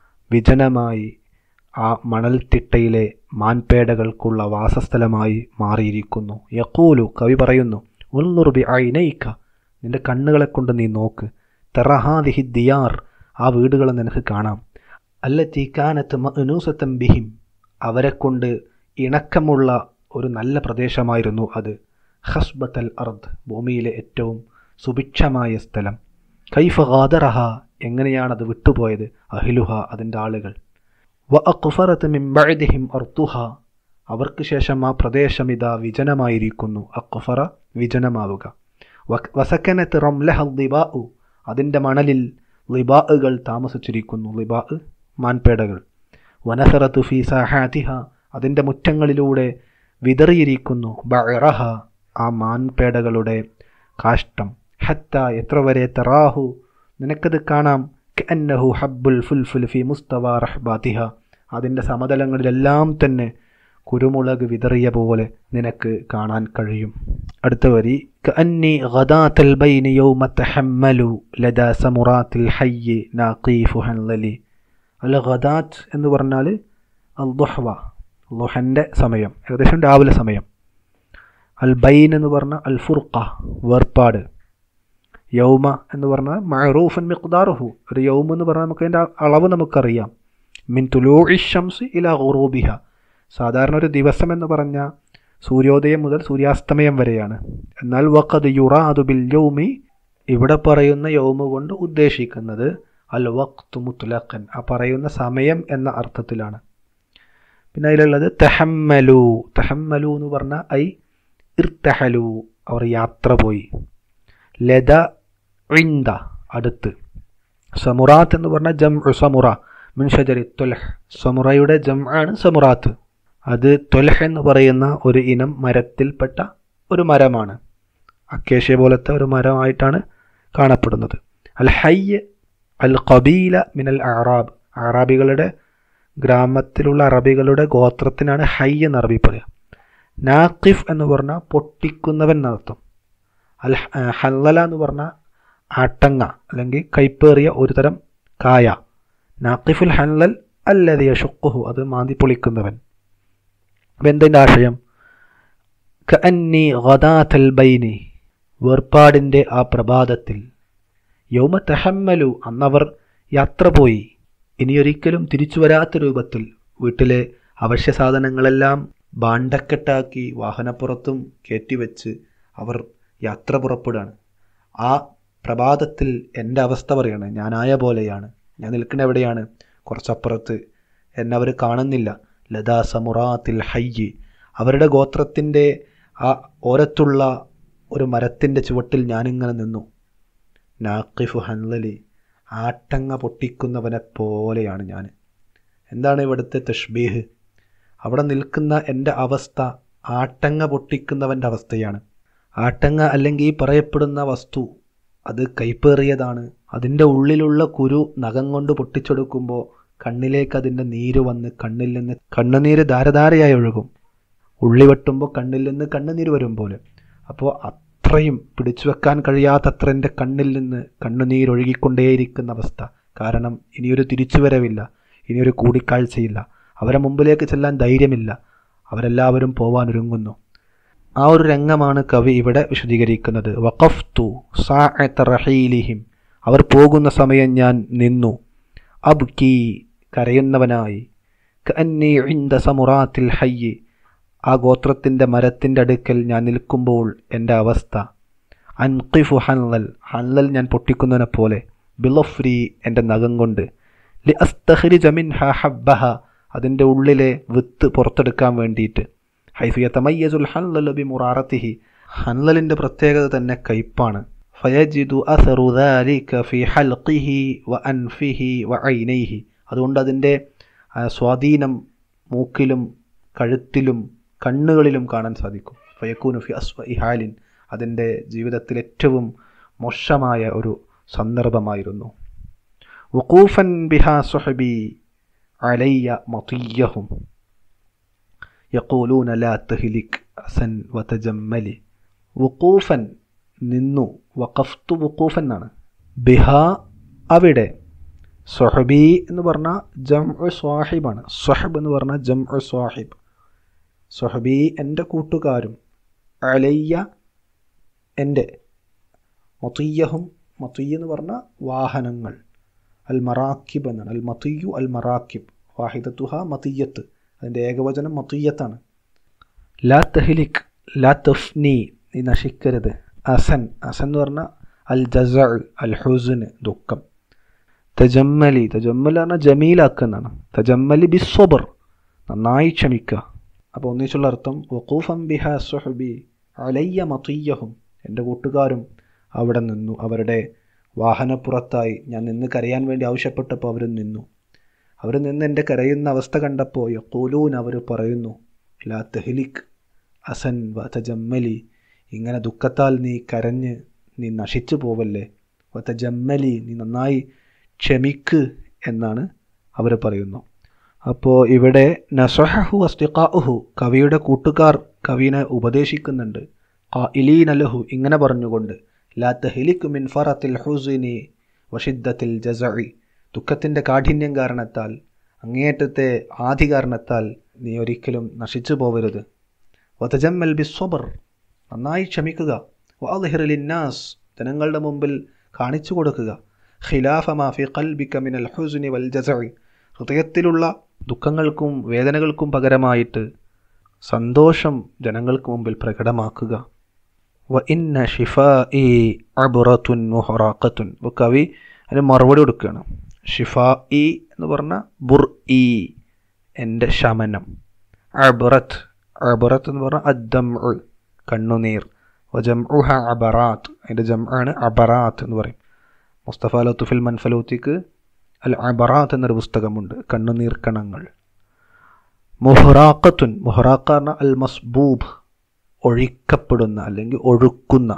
വിജനമായി ആ മണൽത്തിട്ടയിലെ മാൻപേടകൾക്കുള്ള വാസസ്ഥലമായി മാറിയിരിക്കുന്നു യക്കൂലു കവി പറയുന്നു ഉൾനുറുബി ഐനയിക്ക നിന്റെ കണ്ണുകളെ കൊണ്ട് നീ നോക്ക് തെറഹാദിഹി ദിയാർ ആ വീടുകളെ നിനക്ക് കാണാം അല്ലത്തി കാനത്ത് മഅനൂസത്തം ബിഹിം അവരെ കൊണ്ട് ഇണക്കമുള്ള ഒരു നല്ല പ്രദേശമായിരുന്നു അത് ഹസ്ബത്തൽ അർദ് ഭൂമിയിലെ ഏറ്റവും സുഭിക്ഷമായ സ്ഥലം കൈഫ ഖാദറഹ എങ്ങനെയാണത് വിട്ടുപോയത് അഹിലുഹ അതിൻ്റെ ആളുകൾ വ അക്ഫറത്ത് മിംബഅദിഹിം അർത്തുഹ അവർക്ക് ശേഷം ആ പ്രദേശം ഇതാ വിജനമായിരിക്കുന്നു അക്ഫറ വിജനമാവുക വസക്കനത്ത് റംലഹ ലിബാഉ അതിൻ്റെ മണലിൽ ലിബാഉകൾ താമസിച്ചിരിക്കുന്നു ലിബാ മാൻപേടകൾ വനസറത്ത് ഫി സഹാതിഹ അതിൻ്റെ മുറ്റങ്ങളിലൂടെ വിതറിയിരിക്കുന്നു ബറഹ ആ മാൻപേടകളുടെ കാഷ്ടം ഹത്ത എത്ര വരെ തറാഹു നിനക്കത് കാണാം കന്നഹു ഹബ്ബുൽ ഫുൽഫുൽ ഫി മുസ്തവ റഹ്ബാത്തിഹ അതിൻ്റെ സമതലങ്ങളിലെല്ലാം തന്നെ കുരുമുളക് വിതറിയ പോലെ നിനക്ക് കാണാൻ കഴിയും അടുത്ത വരി കഅന്നി ഗദാത്തൽ ബൈനി യൗമ തഹമ്മലു ലദാ സമുറാത്തിൽ ഹയ്യി നാഖീഫു ഹൻലലി അൽ ഗദാത്ത് എന്ന് പറഞ്ഞാൽ അൽ ദുഹ്വ ലുഹൻ്റെ സമയം ഏകദേശം രാവിലെ സമയം അൽ ബൈൻ എന്ന് പറഞ്ഞാൽ അൽ ഫുർഖ വേർപാട് യൗമ എന്ന് പറഞ്ഞാൽ മഅറൂഫൻ മിഖ്ദാറുഹു ഒരു യൗമ എന്ന് പറഞ്ഞാൽ നമുക്ക് അതിൻ്റെ അളവ് നമുക്കറിയാം മിൻ തുലൂഇ ഷംസ് ഇല ഗുറൂബിഹ സാധാരണ ഒരു ദിവസം എന്ന് പറഞ്ഞാൽ സൂര്യോദയം മുതൽ സൂര്യാസ്തമയം വരെയാണ് എന്നാൽ വഖദ് യുറാദു ബിൽ യൗമി ഇവിടെ പറയുന്ന യൗമ കൊണ്ട് ഉദ്ദേശിക്കുന്നത് അൽ വഖ്തു മുത്ലഖൻ ആ പറയുന്ന സമയം എന്ന അർത്ഥത്തിലാണ് പിന്നെ അതിലുള്ളത് തെഹമ്മലു തെഹമ്മലു എന്ന് പറഞ്ഞാൽ ഐ ഇർത്തഹലു അവർ യാത്ര പോയി ലത ഇന്ദ അടുത്ത് സമുറാത്ത് എന്ന് പറഞ്ഞാൽ ജം സമുറ മിൻ ഷജരി തൊലഹ് സമുറയുടെ ജം ആണ് സമുറാത്ത് അത് തൊലഹ് എന്ന് പറയുന്ന ഒരു ഇനം മരത്തിൽപ്പെട്ട ഒരു മരമാണ് അക്കേഷ്യ പോലത്തെ ഒരു മരമായിട്ടാണ് കാണപ്പെടുന്നത് അൽ ഹയ്യ് അൽ ഖബീല മിനൽ അറാബ് അറാബികളുടെ ഗ്രാമത്തിലുള്ള അറബികളുടെ ഗോത്രത്തിനാണ് ഹൈ എന്ന് അറബി പറയുക നാഖിഫ് എന്ന് പറഞ്ഞാൽ പൊട്ടിക്കുന്നവൻ എന്നർത്ഥം അൽ ഹ- ഹല്ലല എന്ന് പറഞ്ഞാൽ ആട്ടങ്ങ അല്ലെങ്കിൽ കൈപ്പേറിയ ഒരു തരം കായ നാഖിഫുൽ ഹല്ലൽ അല്ലതി യഷുക്കുഹു അത് മാന്തി പൊളിക്കുന്നവൻ അപ്പം എന്തിൻ്റെ ആശയം കഅന്നി ഗദാത്തൽ ബൈനി വേർപാടിൻ്റെ ആ പ്രഭാതത്തിൽ യൗമ തഹമ്മലു അന്നവർ യാത്ര പോയി ഇനിയൊരിക്കലും തിരിച്ചു വരാത്ത രൂപത്തിൽ വീട്ടിലെ അവശ്യ സാധനങ്ങളെല്ലാം ബാണ്ടക്കെട്ടാക്കി വാഹനപ്പുറത്തും കയറ്റിവെച്ച് അവർ യാത്ര പുറപ്പെടുകയാണ് ആ പ്രഭാതത്തിൽ എൻ്റെ അവസ്ഥ പറയാണ് ഞാനായ പോലെയാണ് ഞാൻ നിൽക്കുന്ന എവിടെയാണ് കുറച്ചപ്പുറത്ത് എന്നെ അവർ കാണുന്നില്ല ലതാ സമുറാത്തിൽ ഹയ്യ് അവരുടെ ഗോത്രത്തിൻ്റെ ആ ഓരത്തുള്ള ഒരു മരത്തിൻ്റെ ചുവട്ടിൽ ഞാനിങ്ങനെ നിന്നു നാക്കിഫു ഹൻലലി ആട്ടങ്ങ പൊട്ടിക്കുന്നവനെ പോലെയാണ് ഞാൻ എന്താണ് ഇവിടുത്തെ തഷ്ബീഹ് അവിടെ നിൽക്കുന്ന എൻ്റെ അവസ്ഥ ആട്ടങ്ങ പൊട്ടിക്കുന്നവൻ്റെ അവസ്ഥയാണ് ആട്ടങ്ങ അല്ലെങ്കിൽ ഈ പറയപ്പെടുന്ന വസ്തു അത് കൈപ്പേറിയതാണ് അതിൻ്റെ ഉള്ളിലുള്ള കുരു നഖം കൊണ്ട് പൊട്ടിച്ചെടുക്കുമ്പോൾ കണ്ണിലേക്ക് അതിൻ്റെ നീര് വന്ന് കണ്ണിൽ നിന്ന് കണ്ണുനീര് ധാരധാരയായി ഒഴുകും ഉള്ളി വെട്ടുമ്പോൾ കണ്ണിൽ നിന്ന് കണ്ണുനീര് വരും പോലെ അപ്പോൾ അത്രയും പിടിച്ചു വെക്കാൻ കഴിയാത്തത്ര എൻ്റെ കണ്ണിൽ നിന്ന് കണ്ണുനീരൊഴുകിക്കൊണ്ടേയിരിക്കുന്ന അവസ്ഥ കാരണം ഇനിയൊരു തിരിച്ചുവരവില്ല ഇനിയൊരു കൂടിക്കാഴ്ചയില്ല അവരെ മുമ്പിലേക്ക് ചെല്ലാൻ ധൈര്യമില്ല അവരെല്ലാവരും പോവാൻ ഒരുങ്ങുന്നു ആ ഒരു രംഗമാണ് കവി ഇവിടെ വിശദീകരിക്കുന്നത് വഖഫ്തു സാഅത്ത റഹീലിഹിം അവർ പോകുന്ന സമയം ഞാൻ നിന്നു അബ്കി കരയുന്നവനായി കഅന്നി ഇൻദ സമുറാത്തിൽ ഹയ്യ് ആ ഗോത്രത്തിൻ്റെ മരത്തിൻ്റെ അടുക്കൽ ഞാൻ നിൽക്കുമ്പോൾ എൻ്റെ അവസ്ഥ അൻഖിഫു ഹൻലൽ ഹൻലൽ ഞാൻ പൊട്ടിക്കുന്നതിനെ പോലെ ബിലഫ്രി എൻ്റെ നഖം കൊണ്ട് ലി അസ്തഖ്രിജ മിൻഹ ഹബ്ബഹ അതിൻ്റെ ഉള്ളിലെ വിത്ത് പുറത്തെടുക്കാൻ വേണ്ടിയിട്ട് ഹൈഫിയ തമയ്യസുൽ ഹൻലൽ ബി മുറാറത്തിഹി ഹൻലലിൻ്റെ പ്രത്യേകത തന്നെ കയ്പാണ് ഫയജിദു അസറു ദാലിക ഫി ഹൽഖിഹി വ അൻഫിഹി വ ഐനൈഹി അതുകൊണ്ട് അതിൻ്റെ ആ, സ്വാധീനം മൂക്കിലും കഴുത്തിലും കണ്ണുകളിലും കാണാൻ സാധിക്കും ഫയക്കൂനു ഫി അസ്വ ഇഹാലിൻ അതിൻ്റെ ജീവിതത്തിൽ ഏറ്റവും മോശമായ ഒരു സന്ദർഭമായിരുന്നു വഖൂഫൻ ബിഹാ സുഹബി അലയ്യ മതിയഹും യഖൂലൂന ലാ തഹ്ലിക് അസൻ വതജമ്മലി വുഖൂഫൻ നിന്നു വഖഫ്തു വുഖൂഫൻ എന്നാണ് ബിഹ അവിടെ സൊഹബി എന്ന് പറഞ്ഞാൽ ജം സ്വാഹിബാണ് സൊഹബ് എന്ന് പറഞ്ഞാൽ ജം സ്വാഹിബ് സൊഹബി എൻ്റെ കൂട്ടുകാരും അലയ്യ എൻ്റെ മൊത്തയ്യഹും മൊത്തയ്യ എന്ന് പറഞ്ഞാൽ വാഹനങ്ങൾ അൽ മറാക്കിബ് എന്നാണ് അൽ മത്തിയു അൽ മറാക്കിബ് വാഹിദത്തുഹ മത്തിയത്ത് അതിൻ്റെ ഏകവചനം മത്തിയത്താണ് ലാ തഹ്ലിക് ലാ തഫ്നി നീ നശിക്കരുത് അസൻ അസൻ എന്ന് പറഞ്ഞാൽ അൽ ജസ അൽ ഹുസിന് ദുഃഖം തജമ്മലി തജമ്മൽ പറഞ്ഞാൽ ജമീലാക്കുന്നതാണ് തജമ്മലി ബിസ്വബർ നന്നായി ക്ഷമിക്കുക അപ്പോൾ ഒന്നിച്ചുള്ള അർത്ഥം വഖൂഫം ബിഹ സുഹബി അലയ്യ മത്തിയഹും എൻ്റെ കൂട്ടുകാരും അവിടെ നിന്നു അവരുടെ വാഹനപ്പുറത്തായി ഞാൻ നിന്ന് കരയാൻ വേണ്ടി ആവശ്യപ്പെട്ടപ്പോൾ അവർ നിന്നു അവർ നിന്ന് എൻ്റെ കരയുന്ന അവസ്ഥ കണ്ടപ്പോൾ യക്കൂലൂൻ അവർ പറയുന്നു ലാ തെഹ്ലിക് അസൻ വ തജമ്മലി ഇങ്ങനെ ദുഃഖത്താൽ നീ കരഞ്ഞ് നീ നശിച്ചു പോവല്ലേ വ തജമ്മലി നീ നന്നായി ക്ഷമിക്ക് എന്നാണ് അവർ പറയുന്നു അപ്പോൾ ഇവിടെ നസഹു അസ്തിഖാഹു കവിയുടെ കൂട്ടുകാർ കവിനെ ഉപദേശിക്കുന്നുണ്ട് ഇലീനലഹു ഇങ്ങനെ പറഞ്ഞുകൊണ്ട് ലാ തഹ്ലിക് മിൻ ഫറത്തിൽ ഹുസിനി വഷിദ്ദത്തിൽ ജസഇ ദുഃഖത്തിൻ്റെ കാഠിന്യം കാരണത്താൽ അങ്ങേയറ്റത്തെ ആദി കാരണത്താൽ നീ ഒരിക്കലും നശിച്ചു പോവരുത് വതജമ്മൽ ബിസ്വബർ നന്നായി ക്ഷമിക്കുക വാദിഹിറിലിന്നാസ് ജനങ്ങളുടെ മുമ്പിൽ കാണിച്ചു കൊടുക്കുക ഖിലാഫ മാഫി ഖൽബിക മിനൽ ഹുസ്നി വൽ ജസഇ ഹൃദയത്തിലുള്ള ദുഃഖങ്ങൾക്കും വേദനകൾക്കും പകരമായിട്ട് സന്തോഷം ജനങ്ങൾക്ക് മുമ്പിൽ പ്രകടമാക്കുക വ ഇന്ന ഷിഫാഇ അബുറത്തുൻ മുഹറാഖത്തുൻ ഇപ്പോൾ കവി അതിന് മറുപടി കൊടുക്കുകയാണ് ഷിഫാ ഇ എന്ന് പറഞ്ഞാൽ ബുർ ഇ എൻ്റെ ശമനം അബറത്ത് അബറത്ത് എന്ന് പറഞ്ഞാൽ അദ്ദം കണ്ണുനീർ വജംഉഹ അബറാത്ത് അതിൻ്റെ ജം ആണ് അബറാത്ത് എന്ന് പറയും മുസ്തഫ ലത്തുഫിൽ മൻഫലൂത്തിക്ക് അൽ അബറാത്ത് എന്നൊരു പുസ്തകമുണ്ട് കണ്ണുനീർ കണങ്ങൾ മുഹറാഖത്തുൻ മുഹറാഖ പറഞ്ഞാൽ അൽ മസ്ബൂബ് ഒഴിക്കപ്പെടുന്ന അല്ലെങ്കിൽ ഒഴുക്കുന്ന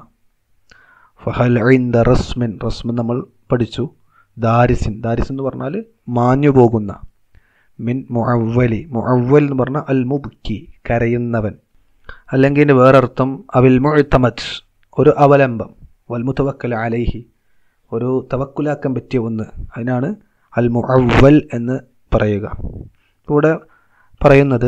ഫഹൽ ഐന്ദ റസ്മിൻ റസ്മിൻ നമ്മൾ പഠിച്ചു ദാരിസിൻ ദാരിസ് എന്ന് പറഞ്ഞാൽ മാഞ്ഞു പോകുന്ന മിൻ മുഅവ്വലി മുഅവ്വൽ എന്ന് പറഞ്ഞാൽ അൽ മുബ്ക്കി കരയുന്നവൻ അല്ലെങ്കിൽ ഇതിൻ്റെ വേറൊരർത്ഥം അവിൽ മുഴുത്തമത് ഒരു അവലംബം വൽമുത്തവക്കൽ അലൈഹി ഒരു തവക്കുലാക്കാൻ പറ്റിയ ഒന്ന് അതിനാണ് അൽ മുഅവ്വൽ എന്ന് പറയുക ഇവിടെ പറയുന്നത്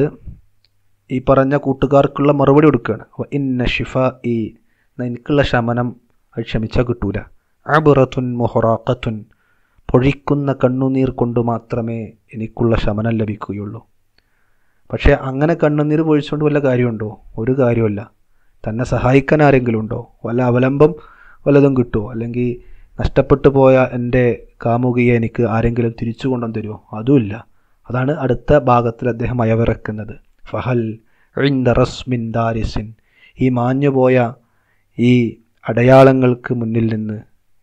ഈ പറഞ്ഞ കൂട്ടുകാർക്കുള്ള മറുപടി കൊടുക്കുകയാണ് വ ഇന്ന ഷിഫ ഈ എനിക്കുള്ള ശമനം അത് ക്ഷമിച്ചാൽ കിട്ടൂല അബുറത്തുൻ മൊഹറാഖത്തുൻ പൊഴിക്കുന്ന കണ്ണുനീർ കൊണ്ട് മാത്രമേ എനിക്കുള്ള ശമനം ലഭിക്കുകയുള്ളൂ പക്ഷേ അങ്ങനെ കണ്ണുനീർ പൊഴിച്ചുകൊണ്ട് വല്ല കാര്യമുണ്ടോ ഒരു കാര്യമല്ല തന്നെ സഹായിക്കാൻ ആരെങ്കിലും ഉണ്ടോ വല്ല അവലംബം വല്ലതും കിട്ടുമോ അല്ലെങ്കിൽ നഷ്ടപ്പെട്ടു പോയ എൻ്റെ കാമുകിയെ എനിക്ക് ആരെങ്കിലും തിരിച്ചു കൊണ്ടുവന്ന് തരുമോ അതുമില്ല അതാണ് അടുത്ത ഭാഗത്തിൽ അദ്ദേഹം അയവിറക്കുന്നത് ഫഹൽ ഇൻദ റസ്മിൻ ദാരിസിൻ ഈ മാഞ്ഞുപോയ ഈ അടയാളങ്ങൾക്ക് മുന്നിൽ നിന്ന്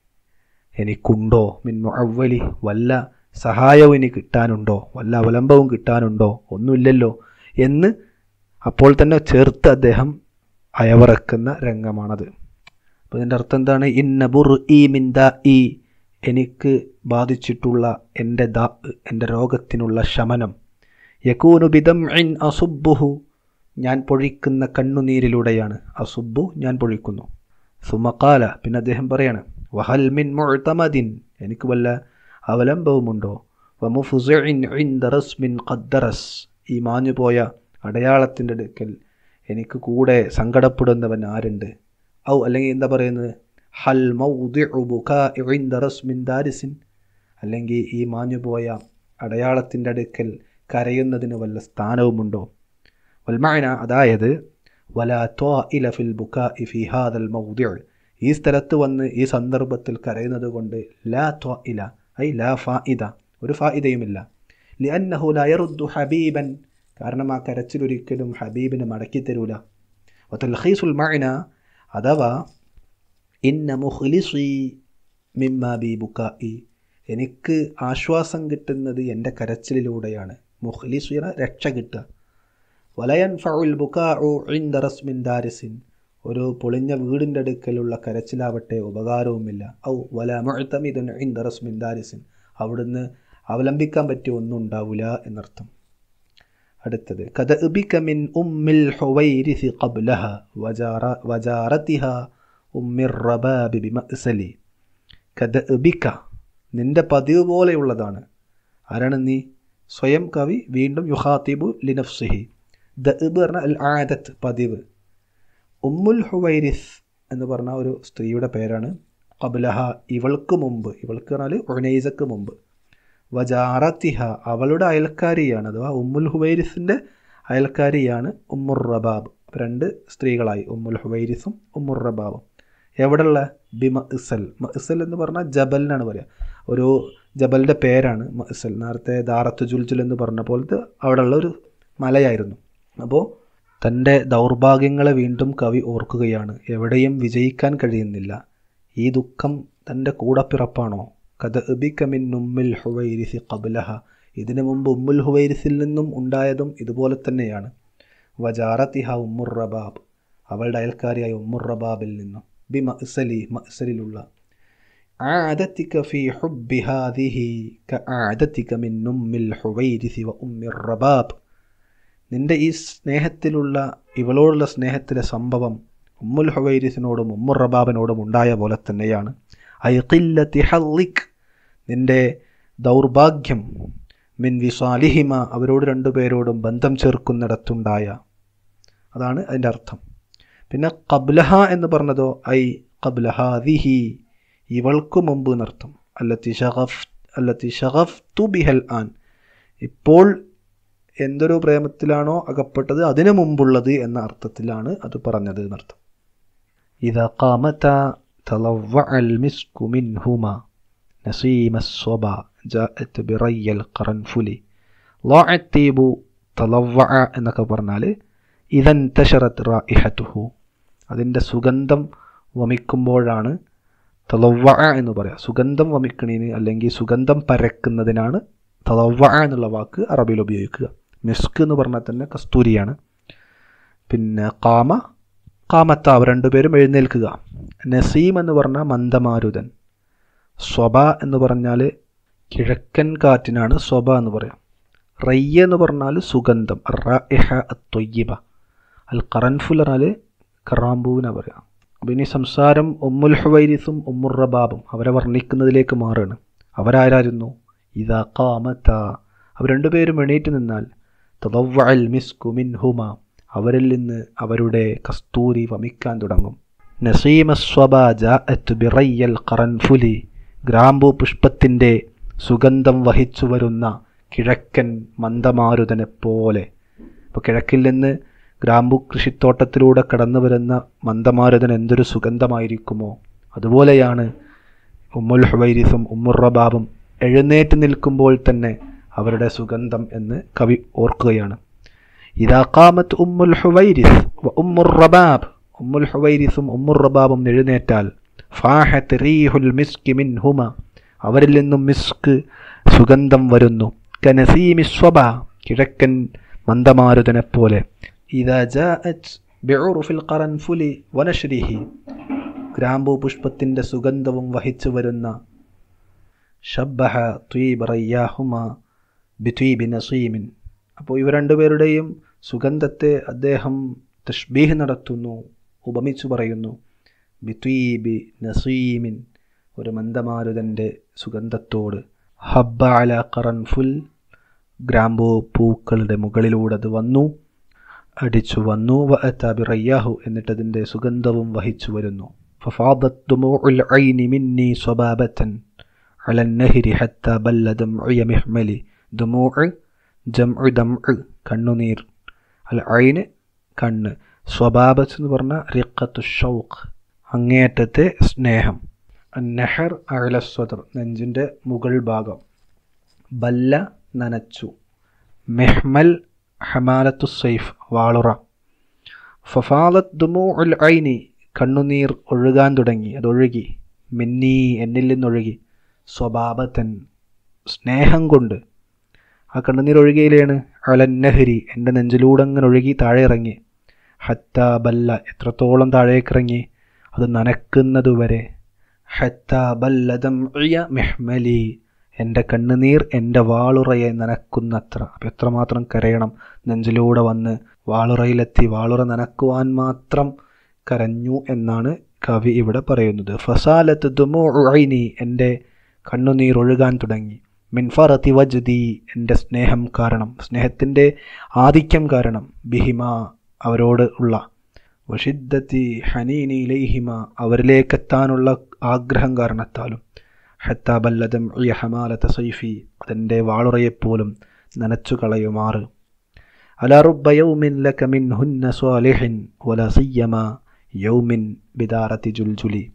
എനിക്കുണ്ടോ മിൻ മുഅവ്വലി വല്ല സഹായവും ഇനി കിട്ടാനുണ്ടോ വല്ല അവലംബവും കിട്ടാനുണ്ടോ ഒന്നുമില്ലല്ലോ എന്ന് അപ്പോൾ തന്നെ ചേർത്ത് അദ്ദേഹം അയവിറക്കുന്ന രംഗമാണത് അപ്പോൾ ഇതിൻ്റെ അർത്ഥം എന്താണ് ഇന്ന ബുർ ഈ മിന്ദ ഈ എനിക്ക് ബാധിച്ചിട്ടുള്ള എൻ്റെ ദാ എൻ്റെ രോഗത്തിനുള്ള ശമനം യക്കൂനു ബിദം ഇൻ അസുബുഹു ഞാൻ പൊഴിക്കുന്ന കണ്ണുനീരിലൂടെയാണ് അസുബു ഞാൻ പൊഴിക്കുന്നു സുമക്കാല പിന്നെ അദ്ദേഹം പറയാണ് വഹൽ മിൻ മുഅ്തമദിൻ എനിക്ക് വല്ല അവലംബവുമുണ്ടോ വമുഫുസിൻ ഇൻദ റസ്മിൻ ഖദ്ദറസ് ഈ മാഞ്ഞുപോയ അടയാളത്തിൻ്റെ അടുക്കൽ എനിക്ക് കൂടെ സങ്കടപ്പെടുന്നവൻ ആരുണ്ട് ഔ അല്ലെങ്കിൽ എന്താ പറയുന്നത് ഹൽ മൗദിഉ ബുകാഇ ഇൻദ റസ്മിൻ ദാരിസിൻ അല്ലെങ്കിൽ ഈ മാഞ്ഞുപോയ അടയാളത്തിൻ്റെ അടുക്കൽ കരയുന്നതിന് വല്ല സ്ഥാനവുമുണ്ടോ വൽമാന അതായത് വലാ ത്വാഇല ഫിൽ ബുകാഇ ഫി ഹാദൽ മൗദിഉ ഈ സ്ഥലത്ത് വന്ന് ഈ സന്ദർഭത്തിൽ കരയുന്നത് കൊണ്ട് ലാ ത്വാഇല ഐ ലാ ഫായിദ ഒരു ഫായിദയുമില്ല ലിഅന്നഹു ലാ യറുദ്ദു ഹബീബൻ കാരണം ആ കരച്ചിലൊരിക്കലും ഹബീബിന് മടക്കി തരൂല വതൽഖീസുൽ മഅന അഥവാ ഇന്ന മുഖ്ലിസി മിമ്മ ബി ബുക്കായി എനിക്ക് ആശ്വാസം കിട്ടുന്നത് എൻ്റെ കരച്ചിലിലൂടെയാണ് മുഖ്ലിസുന രക്ഷ കിട്ടുക വലയൻ ഫഉൽ ബുക്കാഉ ഇൻദ റസ്മിൻ ദാരിസിൻ ഒരു പൊളിഞ്ഞ വീടിൻ്റെ അടുക്കലുള്ള കരച്ചിലാവട്ടെ ഉപകാരവുമില്ല ഔ വല മുഅ്തമിദുൻ ഇൻദ റസ്മിൻ ദാരിസിൻ അവിടുന്ന് അവലംബിക്കാൻ പറ്റിയ ഒന്നും ഉണ്ടാവില്ല എന്നർത്ഥം അടുത്തത് കദഅബിക മിൻ ഉമ്മിൽ ഹുവൈരിസി ഖബ്ലഹ വജാറ വജാറതിഹ ഉമ്മിർ റബാബി ബിമഅ്സലി കദഅബിക നിന്റെ പതിവ് പോലെയുള്ളതാണ് ആരാണ് നീ സ്വയം കവി വീണ്ടും യുഹാത്തിബു ലിനഫ്സിഹി ദഅബ് പറഞ്ഞ അൽ ആദത്ത് പതിവ് ഉമ്മുൽ ഹുവൈരിസ് എന്ന് പറഞ്ഞ ഒരു സ്ത്രീയുടെ പേരാണ് ഖബ്ലഹ ഇവൾക്ക് മുമ്പ് ഇവൾക്ക് പറഞ്ഞാൽ ഉനൈസക്ക് മുമ്പ് വജാറത്തിഹ അവളുടെ അയൽക്കാരിയാണ് അഥവാ ഉമ്മുൽ ഹുവൈരിസിൻ്റെ അയൽക്കാരിയാണ് ഉമ്മുർ റബാബ് രണ്ട് സ്ത്രീകളായി ഉമ്മുൽ ഹുവൈരിസും ഉമ്മുർ റബാബും എവിടെയുള്ള ബി മഇസൽ മഇസൽ എന്ന് പറഞ്ഞാൽ ജബലിനാണ് പറയുക ഒരു ജബലിൻ്റെ പേരാണ് മഇസൽ നേരത്തെ ദാറത്ത് ജുൽജുൽ എന്ന് പറഞ്ഞ പോലത്തെ അവിടെയുള്ള ഒരു മലയായിരുന്നു അപ്പോൾ തൻ്റെ ദൗർഭാഗ്യങ്ങളെ വീണ്ടും കവി ഓർക്കുകയാണ് എവിടെയും വിജയിക്കാൻ കഴിയുന്നില്ല ഈ ദുഃഖം തൻ്റെ കൂടപ്പിറപ്പാണോ കഥ എബിക്കമിൻ ഉമ്മിൽ ഹുവൈരിസി കബുലഹ ഇതിനു മുമ്പ് ഉമ്മുൽ ഹുവൈരിസിൽ നിന്നും ഉണ്ടായതും ഇതുപോലെ തന്നെയാണ് വജാറത്തിഹ ഉമ്മുർ റബാബ് അവളുടെ അയൽക്കാരിയായ ഉമ്മുർ റബാബിൽ നിന്നും ബി മഅ്സലി മഅ്സലിലുള്ള عادتك في حب هذه كعادتك من أم الحويرث وأم الرباب നിന്റെ ഈ സ്നേഹത്തിലുള്ള ഇവളോടുള്ള സ്നേഹത്തിലെ സംഭവം ഉമ്മുൽ ഹുവൈരിസിനോടും ഉമ്മുർ റബാബിനോടും ഉണ്ടായ പോലെ തന്നെയാണ് ഐഖില്ലത്തി ഹല്ലിക് നിന്റെ ദൗർഭാഗ്യം മിൻ വിസാലിഹിമ അവരോട് രണ്ടുപേരോടും ബന്ധം ചേർക്കുന്നിടത്തുണ്ടായ അതാണ് അതിൻ്റെ അർത്ഥം പിന്നെ കബ്ലഹ എന്ന് പറഞ്ഞതോ ഐ കബ്ലഹാദിഹി ഇവൾക്ക് മുമ്പ് എന്നർത്ഥം അല്ലത്തി ഷഹഫ് അല്ലത്തി ഷഹഫ് തു ബിഹൽ ആൻ ഇപ്പോൾ എന്തൊരു പ്രേമത്തിലാണോ അകപ്പെട്ടത് അതിനു മുമ്പുള്ളത് എന്ന അർത്ഥത്തിലാണ് അത് പറഞ്ഞത് എന്നർത്ഥം ഇതാ കാമത്ത تلوع المسك منهما نسيم الصبا جاءت بري القرنفل ضاع الطيب تلوع എന്നൊക്കെ പറഞ്ഞാൽ ഇതൻ തഷറത്ത് റായിഹത്തുഹു അതിൻ്റെ സുഗന്ധം വമിക്കുമ്പോഴാണ് തലവ്വ എന്ന് പറയാം സുഗന്ധം വമിക്കണീന് അല്ലെങ്കിൽ സുഗന്ധം പരക്കുന്നതിനാണ് തലവ്വ എന്നുള്ള വാക്ക് അറബിയിൽ ഉപയോഗിക്കുക മിസ്ക് എന്ന് പറഞ്ഞാൽ തന്നെ കസ്തൂരിയാണ് പിന്നെ കാമ കാമത്താവ് രണ്ടുപേരും എഴുന്നേൽക്കുക നസീം എന്ന് പറഞ്ഞാൽ മന്ദമാരുതൻ സ്വബ എന്ന് പറഞ്ഞാൽ കിഴക്കൻ കാറ്റിനാണ് സ്വബ എന്ന് പറയാം റയ്യ എന്ന് പറഞ്ഞാൽ സുഗന്ധം റഇഹ അത്തൊയ്യബ അൽ ഖറൻഫുൽ പറഞ്ഞാൽ കറാമ്പൂവിനാ പറയുക അപ്പോൾ ഇനി സംസാരം ഉമ്മുൽ ഹുവൈരിസും ഉമ്മുർ റബാബും അവരെ വർണ്ണിക്കുന്നതിലേക്ക് മാറുകയാണ് അവരാരായിരുന്നു ഇതാ കാമത്ത അവർ രണ്ടുപേരും എണീറ്റ് നിന്നാൽ തദവ്വഅൽ മിസ്കു മിൻഹുമ അവരിൽ നിന്ന് അവരുടെ കസ്തൂരി വമിക്കാൻ തുടങ്ങും നസീമ സ്വബാജ ബിറയ്യൽ ഖറൻഫുലി ഗ്രാമ്പു പുഷ്പത്തിൻ്റെ സുഗന്ധം വഹിച്ചു വരുന്ന കിഴക്കൻ മന്ദമാരുതനെ പോലെ അപ്പോൾ കിഴക്കിൽ നിന്ന് ഗ്രാമ്പു കൃഷിത്തോട്ടത്തിലൂടെ കടന്നു വരുന്ന മന്ദമാരുതൻ എന്തൊരു സുഗന്ധമായിരിക്കുമോ അതുപോലെയാണ് ഉമ്മുൽ ഹുവൈരിസും ഉമ്മുർ റബാബും എഴുന്നേറ്റ് നിൽക്കുമ്പോൾ തന്നെ അവരുടെ സുഗന്ധം എന്ന് കവി ഓർക്കുകയാണ് ഇതാ കാമത്ത് ഉമ്മുൽ ഹുവൈരിസ് വ ഉമ്മുർ റബാബ് ഉമ്മുൽ ഹുവൈരിസും ഉമ്മുർ റബാബും എഴുന്നേറ്റാൽ ഫാഹത്ത് റീഹുൽ മിസ്കി മിൻഹുമ അവരിൽ നിന്നും മിസ്ക് സുഗന്ധം വരുന്നു കനസീമിസ്വബ കിഴക്കൻ മന്ദമാരുതനെ പോലെ ഇതാ ജാഅത് ബിഉറുഫിൽ ഖറൻഫുലി വനശ്രിഹി ഗ്രാമ്പൂ പുഷ്പത്തിൻ്റെ സുഗന്ധവും വഹിച്ചു വരുന്ന ഷബ്ബഹ ത്വീബ് റയ്യാഹുമ ബിത്വീബി നസീമിൻ അപ്പോൾ ഇവ രണ്ടുപേരുടെയും സുഗന്ധത്തെ അദ്ദേഹം തഷ്ബീഹ് നടത്തുന്നു ഉപമിച്ചു പറയുന്നു ബിത്വീബി നസീമിൻ ഒരു മന്ദമാരുതൻ്റെ സുഗന്ധത്തോട് ഹബ്ബ അല ഖറൻഫുൽ ഗ്രാമ്പോ പൂക്കളുടെ മുകളിലൂടെ അത് വന്നു അടിച്ചു വന്നു വഅത്താബി റയ്യാഹു എന്നിട്ടതിൻ്റെ സുഗന്ധവും വഹിച്ചു വരുന്നു ففاضت دموع العين مني صبابة على النهر حتى بل دمعي محملي دموع جمع دمع കണ്ണുനീർ അൽ ഐന് കണ്ണ് സ്വഭാബത്ത് എന്ന് പറഞ്ഞാൽ റിക്കത്തു ഷൗഖ് അങ്ങേയറ്റത്തെ സ്നേഹം നെഹർ അഴലസ്വതർ നെഞ്ചിൻ്റെ മുകൾ ഭാഗം ബല്ല നനച്ചു മെഹ്മൽ ഹമാലത്തു സൈഫ് വാളുറ ഫഫാദത്ത് ദുമു ഉൽ ഐനി കണ്ണുനീർ ഒഴുകാൻ തുടങ്ങി അതൊഴുകി മിന്നി എന്നിൽ നിന്നൊഴുകി സ്വഭാവത്തൻ സ്നേഹം കൊണ്ട് ആ കണ്ണുനീർ ഒഴുകിയിലാണ് അലന്നഹരി എൻ്റെ നെഞ്ചിലൂടെ അങ്ങനെ ഒഴുകി താഴെ ഇറങ്ങി ഹത്ത ബല്ല എത്രത്തോളം താഴേക്കിറങ്ങി അത് നനക്കുന്നതുവരെ ഹത്ത ബല്ലദം മെഹ്മലി എൻ്റെ കണ്ണുനീർ എൻ്റെ വാളുറയെ നനക്കുന്നത്ര അപ്പം എത്രമാത്രം കരയണം നെഞ്ചിലൂടെ വന്ന് വാളുറയിലെത്തി വാളുറ നനക്കുവാൻ മാത്രം കരഞ്ഞു എന്നാണ് കവി ഇവിടെ പറയുന്നത് ഫസാലത്ത് ദുമോ ഐനി എൻ്റെ കണ്ണുനീർ ഒഴുകാൻ തുടങ്ങി മിൻഫറത്തി വജ്ദി എൻ്റെ സ്നേഹം കാരണം സ്നേഹത്തിൻ്റെ ആധിക്യം കാരണം ബിഹിമ അവരോട് ഉള്ള വഷിദ്ദത്തി ഹനീനി ലൈഹിമ അവരിലേക്കെത്താനുള്ള ആഗ്രഹം കാരണത്താലും ഹത്താബല്ലദം ഹമാലത്ത സൈഫി അതിൻ്റെ വാളുറയെപ്പോലും നനച്ചു കളയുമാറ് അലാറുബ യൗമിൻ ലക മിൻ ഹുന്ന സ്വാലിഹിൻ വല സിയ്യമ യൗമിൻ ബിദാറത്തി ജുൽജുലി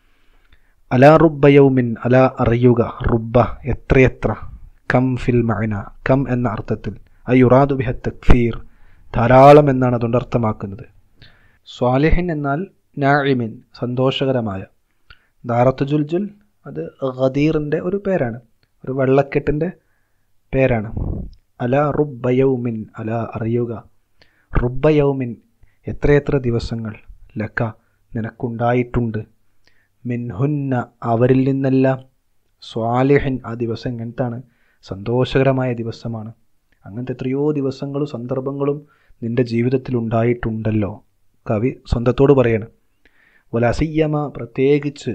അലാ റുബ്ബ യൗമിൻ അല അറിയുക റുബ്ബ എത്രയെത്ര കം ഫിൽ മഅന കം എന്ന അർത്ഥത്തിൽ അയുറാദു ബിഹ തക്ഫീർ ധാരാളം എന്നാണ് അതുകൊണ്ട് അർത്ഥമാക്കുന്നത് സ്വാലിഹിൻ എന്നാൽ നാഇമിൻ സന്തോഷകരമായ ദാറത്ത് ജുൽജുൽ അത് ഖദീറിൻ്റെ ഒരു പേരാണ് ഒരു വെള്ളക്കെട്ടിൻ്റെ പേരാണ് അല റുബ്ബയൗമിൻ അല അറിയുക റുബ്ബയൗമിൻ എത്രയെത്ര ദിവസങ്ങൾ ലക്ക നിനക്കുണ്ടായിട്ടുണ്ട് മിൻഹുന്ന അവരിൽ നിന്നെല്ലാം സ്വാലിഹിൻ ആ ദിവസം എങ്ങനത്താണ് സന്തോഷകരമായ ദിവസമാണ് അങ്ങനത്തെ എത്രയോ ദിവസങ്ങളും സന്ദർഭങ്ങളും നിൻ്റെ ജീവിതത്തിൽ ഉണ്ടായിട്ടുണ്ടല്ലോ കവി സ്വന്തത്തോട് പറയാണ് വലസിയ്യമ പ്രത്യേകിച്ച്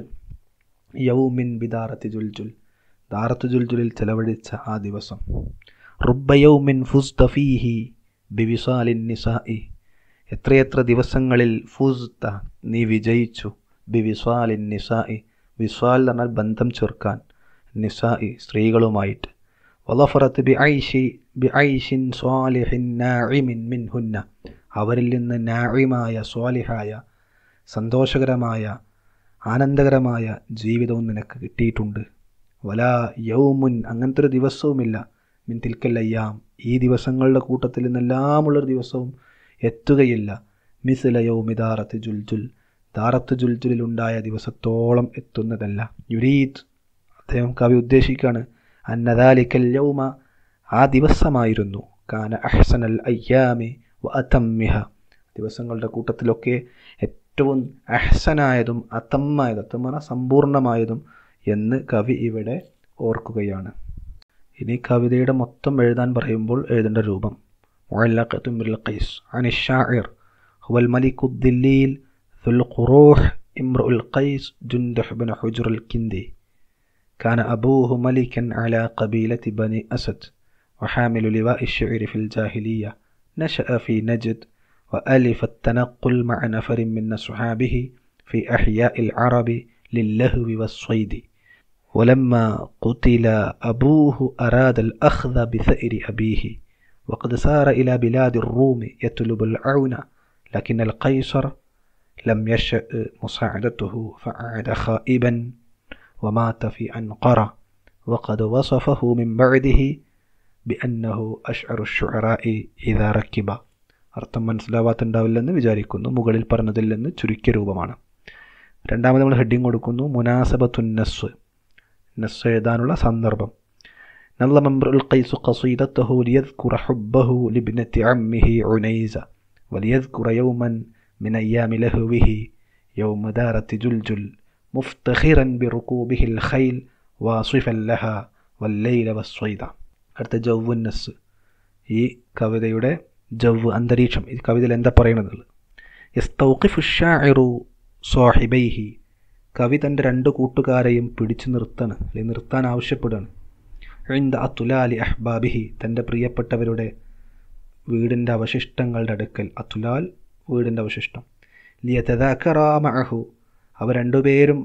യൗമിൻ ബിദാറത്തി ജുൽജുൽ ദാറത്ത് ജുൽജുലിൽ ചെലവഴിച്ച ആ ദിവസം റുബ്ബയൗമിൻ ഫുസ്തഫീഹി ബിവിസാലിൻ നിസായി എത്രയെത്ര ദിവസങ്ങളിൽ ഫുസ്ത നീ വിജയിച്ചു ബിവിസ്വാലിൻ നിസായി വിസ്വാൽ എന്ന് പറഞ്ഞാൽ ബന്ധം ചേർക്കാൻ നിസായി സ്ത്രീകളുമായിട്ട് വലഫറത്ത് ബി ഐഷി ബി ഐഷിൻ സ്വാലിഹിൻ നാഇമിൻ മിൻഹുന്ന അവരിൽ നിന്ന് നാഇമായ സ്വാലിഹായ സന്തോഷകരമായ ആനന്ദകരമായ ജീവിതവും നിനക്ക് കിട്ടിയിട്ടുണ്ട് വലാ യൗമുൻ അങ്ങനത്തെ ഒരു ദിവസവുമില്ല മിൻ തിൽക്കല്ലയ്യാം ഈ ദിവസങ്ങളുടെ കൂട്ടത്തിൽ നിന്നെല്ലാമുള്ളൊരു ദിവസവും എത്തുകയില്ല മിസില യൗമിദാറത്ത് ജുൽജുൽ ദാറത്ത് ജുൽജുലിലുണ്ടായ ദിവസത്തോളം എത്തുന്നതല്ല യുരീദ് അദ്ദേഹം കവി ഉദ്ദേശിക്കുകയാണ് അന്നദാലിക്കൽ യൗമ ആ ദിവസമായിരുന്നു കാന അഹ്സനൽ അയ്യാമി വ അതമ്മിഹ ദിവസങ്ങളുടെ കൂട്ടത്തിലൊക്കെ ഏറ്റവും അഹ്സനായതും അതമ്മായതും അത്തമ്മ സമ്പൂർണമായതും എന്ന് കവി ഇവിടെ ഓർക്കുകയാണ് ഇനി കവിതയുടെ മൊത്തം എഴുതാൻ പറയുമ്പോൾ എഴുതേണ്ട രൂപം മുഅല്ലഖത്തും ബിൽ ഖൈസ് അനി ഷാഇർ هو الملك الذليل ذو القروح امرؤ القيس جندح بن حجر الكندي كان أبوه ملكا على قبيلة بني أسد وحامل لواء الشعر في الجاهلية نشأ في نجد وألف التنقل مع نفر من أصحابه في أحياء العرب للهو والصيد ولما قتل أبوه أراد الأخذ بثأر أبيه وقد سار إلى بلاد الروم يطلب العون لكن القيصر لم يشأ مساعدته فعاد خائبا ومات في أنقرة وقد وصفه من بعده بأنه أشعر الشعراء إذا ركب അർത്ഥം മനസ്സിലാവാത്തുണ്ടാവില്ലെന്ന് വിചാരിക്കുന്നു മുകളിൽ പറഞ്ഞതിൽ നിന്ന് ചുരുക്കിയ രൂപമാണ് രണ്ടാമത് നമ്മൾ ഹെഡിങ് കൊടുക്കുന്നു മുനാസബത്തുൻ നസ് നസ് എഴുതാനുള്ള സന്ദർഭം نظم امرؤ القيس قصيدته ليذكر حبه لابنة عمه عنيزة وليذكر يوما من أيام لهوه يوم دارت جلجل مفتخرا بركوبه الخيل واصفا لها والليل والصيد അടുത്ത ജൗവ് നസ് ഈ കവിതയുടെ ജവ് അന്തരീക്ഷം ഈ കവിതയിൽ എന്താ പറയുന്നത് യസ്തൗഖിഫു ഷാഇറു സ്വാഹിബൈഹി കവി തൻ്റെ രണ്ട് കൂട്ടുകാരെയും പിടിച്ചു നിർത്താണ് അല്ലെങ്കിൽ നിർത്താൻ ആവശ്യപ്പെടുകയാണ് ഇന്ത അത്തുലാലി അഹ്ബാബിഹി തൻ്റെ പ്രിയപ്പെട്ടവരുടെ വീടിൻ്റെ അവശിഷ്ടങ്ങളുടെ അടുക്കൽ അത്തുലാൽ വീടിൻ്റെ അവശിഷ്ടം ലിയതദാക്കറാമഹു അവ രണ്ടുപേരും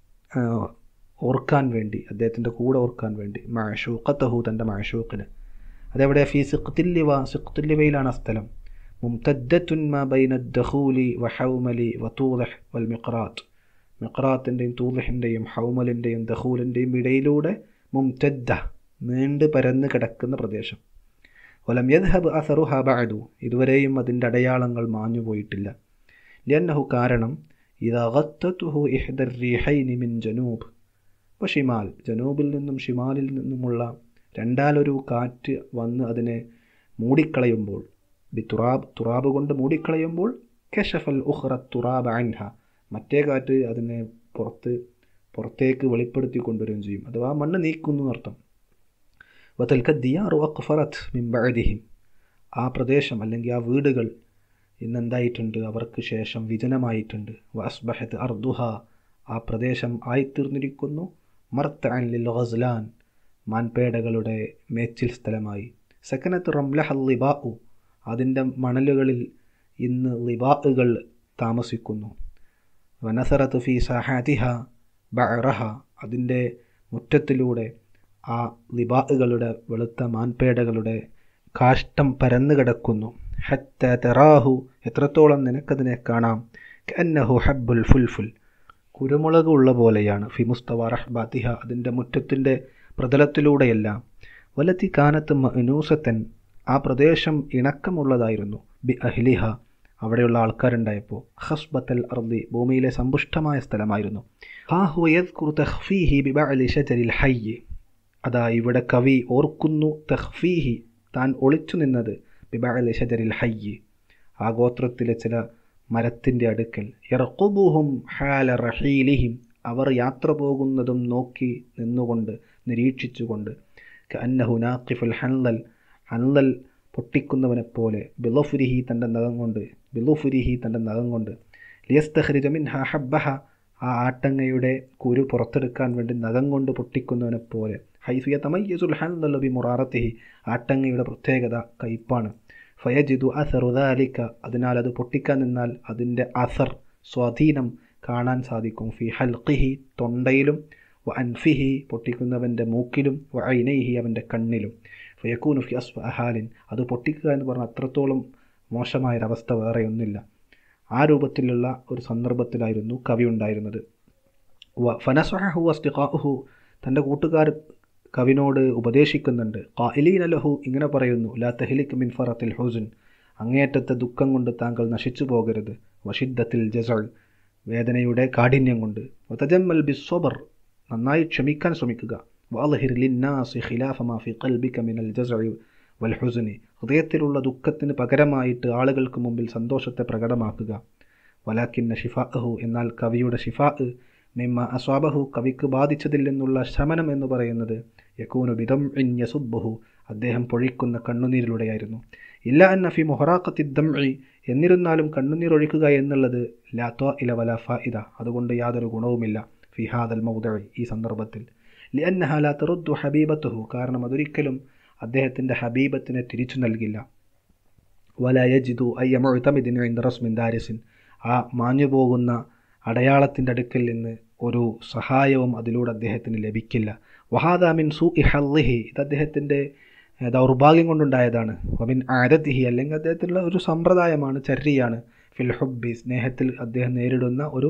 ഓർക്കാൻ വേണ്ടി അദ്ദേഹത്തിൻ്റെ കൂടെ ഓർക്കാൻ വേണ്ടി മഴഷൂക്കത്തഹു തൻ്റെ മഴഷൂക്കിന് അതെവിടെ ഫി സിഖ്തില്ലിവ സിഖ്തില്ലിവയിലാണ് ആ സ്ഥലം മുംതദ്ദത്തുൻ മാ ബൈന ദഖൂലി വഹൗമലി വതൂദഹ് വൽ മിഖ്റാത്ത് മിഖ്റാത്തിൻ്റെയും തൂദഹിൻ്റെയും ഹൗമലിൻ്റെയും ദഖൂലിൻ്റെയും ഇടയിലൂടെ മുംതദ്ദ നീണ്ട് പരന്ന് കിടക്കുന്ന പ്രദേശം വലം യദ്ഹബ് അസറുഹ ബഅദു ഇതുവരെയും അതിൻ്റെ അടയാളങ്ങൾ മാഞ്ഞു പോയിട്ടില്ല ലിയന്നഹു കാരണം ഇതകത്തുഹു ഇഹ്ദർ റീഹൈനി മിൻ ജനൂബ് ഇപ്പോൾ ഷിമാൽ ജനൂബിൽ നിന്നും ഷിമാലിൽ നിന്നുമുള്ള രണ്ടാലൊരു കാറ്റ് വന്ന് അതിനെ മൂടിക്കളയുമ്പോൾ ബി തുറാബ് തുറാബ് കൊണ്ട് മൂടിക്കളയുമ്പോൾ കെഷഫൽ ഉഹ്റ തുറാബ് അൻഹ മറ്റേ കാറ്റ് അതിനെ പുറത്ത് പുറത്തേക്ക് വെളിപ്പെടുത്തി കൊണ്ടുവരികയും ചെയ്യും അഥവാ മണ്ണ് നീക്കുന്നു എന്നർത്ഥം വതൽക്ക ദിയാറു അക്ഫറത്ത് മിംബഅദിഹിം ആ പ്രദേശം അല്ലെങ്കിൽ ആ വീടുകൾ ഇന്നെന്തായിട്ടുണ്ട് അവർക്ക് ശേഷം വിജനമായിട്ടുണ്ട് വസ്ബഹത്ത് അർദുഹ ആ പ്രദേശം ആയിത്തീർന്നിരിക്കുന്നു മർത്തഅൻ ലിൽ ഗസ്ലാൻ മാൻപേടകളുടെ മേച്ചിൽ സ്ഥലമായി സെക്കനത്ത് റംലഹ ലിബാഉ അതിൻ്റെ മണലുകളിൽ ഇന്ന് ലിബാഉകൾ താമസിക്കുന്നു വനസറത്ത് ഫി സഹാതിഹ ബഅറഹ അതിൻ്റെ മുറ്റത്തിലൂടെ ആ ലിബാഉകളുടെ വെളുത്ത മാൻപേടകളുടെ കാഷ്ടം പരന്നു കിടക്കുന്നു ഹത്ത തെറാഹു എത്രത്തോളം നിനക്കതിനെ കാണാം കന്നഹു ഹബ്ബുൽ ഫുൽഫുൽ കുരുമുളക് ഉള്ള പോലെയാണ് ഫി മുസ്തവ റഹ്ബാത്തിഹ അതിൻ്റെ മുറ്റത്തിൻ്റെ പ്രതലത്തിലൂടെയെല്ലാം വലത്തി കാനത്ത് മനൂസത്തൻ ആ പ്രദേശം ഇണക്കമുള്ളതായിരുന്നു ബി അഹ്ലിഹ അവിടെയുള്ള ആൾക്കാരുണ്ടായപ്പോൾ ഹസ്ബത്തൽ അർദി ഭൂമിയിലെ സമ്പുഷ്ടമായ സ്ഥലമായിരുന്നു ഹയ്യ് അതാ ഇവിടെ കവി ഓർക്കുന്നു തഹ്ഫീഹി താൻ ഒളിച്ചു നിന്നത് ബിബഅലി ഷജരിൽ ഹയ്യ് ആ ഗോത്രത്തിലെ ചില മരത്തിൻ്റെ അടുക്കൽ യർക്കുബുഹും ഹാല റഹീലിഹിം അവർ യാത്ര പോകുന്നതും നോക്കി നിന്നുകൊണ്ട് നിരീക്ഷിച്ചുകൊണ്ട് അന്നഹു നാഖിഫുൽ ഹൻലൽ ഹൻലൽ പൊട്ടിക്കുന്നവനെപ്പോലെ ബിലുഫുരിഹി തൻ്റെ നഖം കൊണ്ട് ബിലുഫുരിഹി തൻ്റെ നഖം കൊണ്ട് ലിയസ്തഹ്രിജ മിൻ ഹബ്ബഹ ആ ആട്ടങ്ങയുടെ കുരു പുറത്തെടുക്കാൻ വേണ്ടി നഖം കൊണ്ട് പൊട്ടിക്കുന്നവനെ പോലെ ഹൈഫിയ തമയ്യസുൽ ഹൻലു ബി മുറാറത്തിഹി ആട്ടങ്ങയുടെ പ്രത്യേകത കയ്പാണ് ഫയജിദു അസറുദാലിക്ക അതിനാൽ അത് പൊട്ടിക്കാൻ നിന്നാൽ അതിൻ്റെ അസർ സ്വാധീനം കാണാൻ സാധിക്കും ഫി ഹൽഖിഹി തൊണ്ടയിലും വ അൻഫിഹി പൊട്ടിക്കുന്നവൻ്റെ മൂക്കിലും വ ഐനൈഹി അവൻ്റെ കണ്ണിലും ഫയക്കൂനു ഫി അസ്വ അഹാലിൻ അത് പൊട്ടിക്കുക എന്ന് പറഞ്ഞാൽ അത്രത്തോളം മോശമായൊരവസ്ഥ വേറെയൊന്നില്ല ആ രൂപത്തിലുള്ള ഒരു സന്ദർഭത്തിലായിരുന്നു കവി ഉണ്ടായിരുന്നത് വ ഫനസഹു അസ്തിഖാഹു തൻ്റെ കൂട്ടുകാർ കവിനോട് ഉപദേശിക്കുന്നുണ്ട് ഖായിലീൻ അലഹു ഇങ്ങനെ പറയുന്നു ലാ തഹ്ലിക് മിൻ ഫറത്തിൽ ഹുസുൻ അങ്ങേയറ്റത്തെ ദുഃഖം കൊണ്ട് താങ്കൾ നശിച്ചു പോകരുത് വഷിദ്ദത്തിൽ ജസൾ വേദനയുടെ കാഠിന്യം കൊണ്ട് വതജമ്മൽ ബി സ്വബർ നന്നായി ക്ഷമിക്കാൻ ശ്രമിക്കുക വാലഹിർ ലിന്നാസി ഖിലാഫ മാ ഫി ഖൽബിക മിനൽ ജസഇ വൽ ഹുസ്നി ഹൃദയത്തിലുള്ള ദുഃഖത്തിന് പകരമായിട്ട് ആളുകൾക്ക് മുമ്പിൽ സന്തോഷത്തെ പ്രകടമാക്കുക വലാക്കിന്ന ഷിഫാഅഹു എന്നാൽ കവിയുടെ ഷിഫാ മിമ്മ അസ്വാബഹു കവിക്ക് ബാധിച്ചതിൽ നിന്നുള്ള ശമനം എന്ന് പറയുന്നത് യക്കൂനു ബിദം യസുബഹു അദ്ദേഹം പൊഴിക്കുന്ന കണ്ണുനീരിലൂടെയായിരുന്നു ഇല്ല അന്ന ഫി മൊഹറാഖത്തി ദംഇ എന്നിരുന്നാലും കണ്ണുനീർ ഒഴിക്കുക എന്നുള്ളത് ലാത്തോ ഇല വല ഫായിദ അതുകൊണ്ട് യാതൊരു ഗുണവുമില്ല ഫിഹാദൽ മൗദഴി ഈ സന്ദർഭത്തിൽ ലിയന്നഹ ലാ തറുദ്ദു ഹബീബത്തുഹു കാരണം അതൊരിക്കലും അദ്ദേഹത്തിൻ്റെ ഹബീബത്തിനെ തിരിച്ചു നൽകില്ല വല യജിദു അയ്യമൊഴുത്തമിദിന് ഇന്ദ റസ്മിൻ ദാരിസിൻ ആ മാഞ്ഞു പോകുന്ന അടയാളത്തിൻ്റെ അടുക്കൽ നിന്ന് ഒരു സഹായവും അതിലൂടെ അദ്ദേഹത്തിന് ലഭിക്കില്ല വഹാദാമിൻ സു ഇഹല്ലിഹി ഇത് അദ്ദേഹത്തിൻ്റെ ദൗർഭാഗ്യം കൊണ്ടുണ്ടായതാണ് വമിൻ ആരത്തിഹി അല്ലെങ്കിൽ അദ്ദേഹത്തിനുള്ള ഒരു സമ്പ്രദായമാണ് ചര്യയാണ് ഫിൽ ഹുബി സ്നേഹത്തിൽ അദ്ദേഹം നേരിടുന്ന ഒരു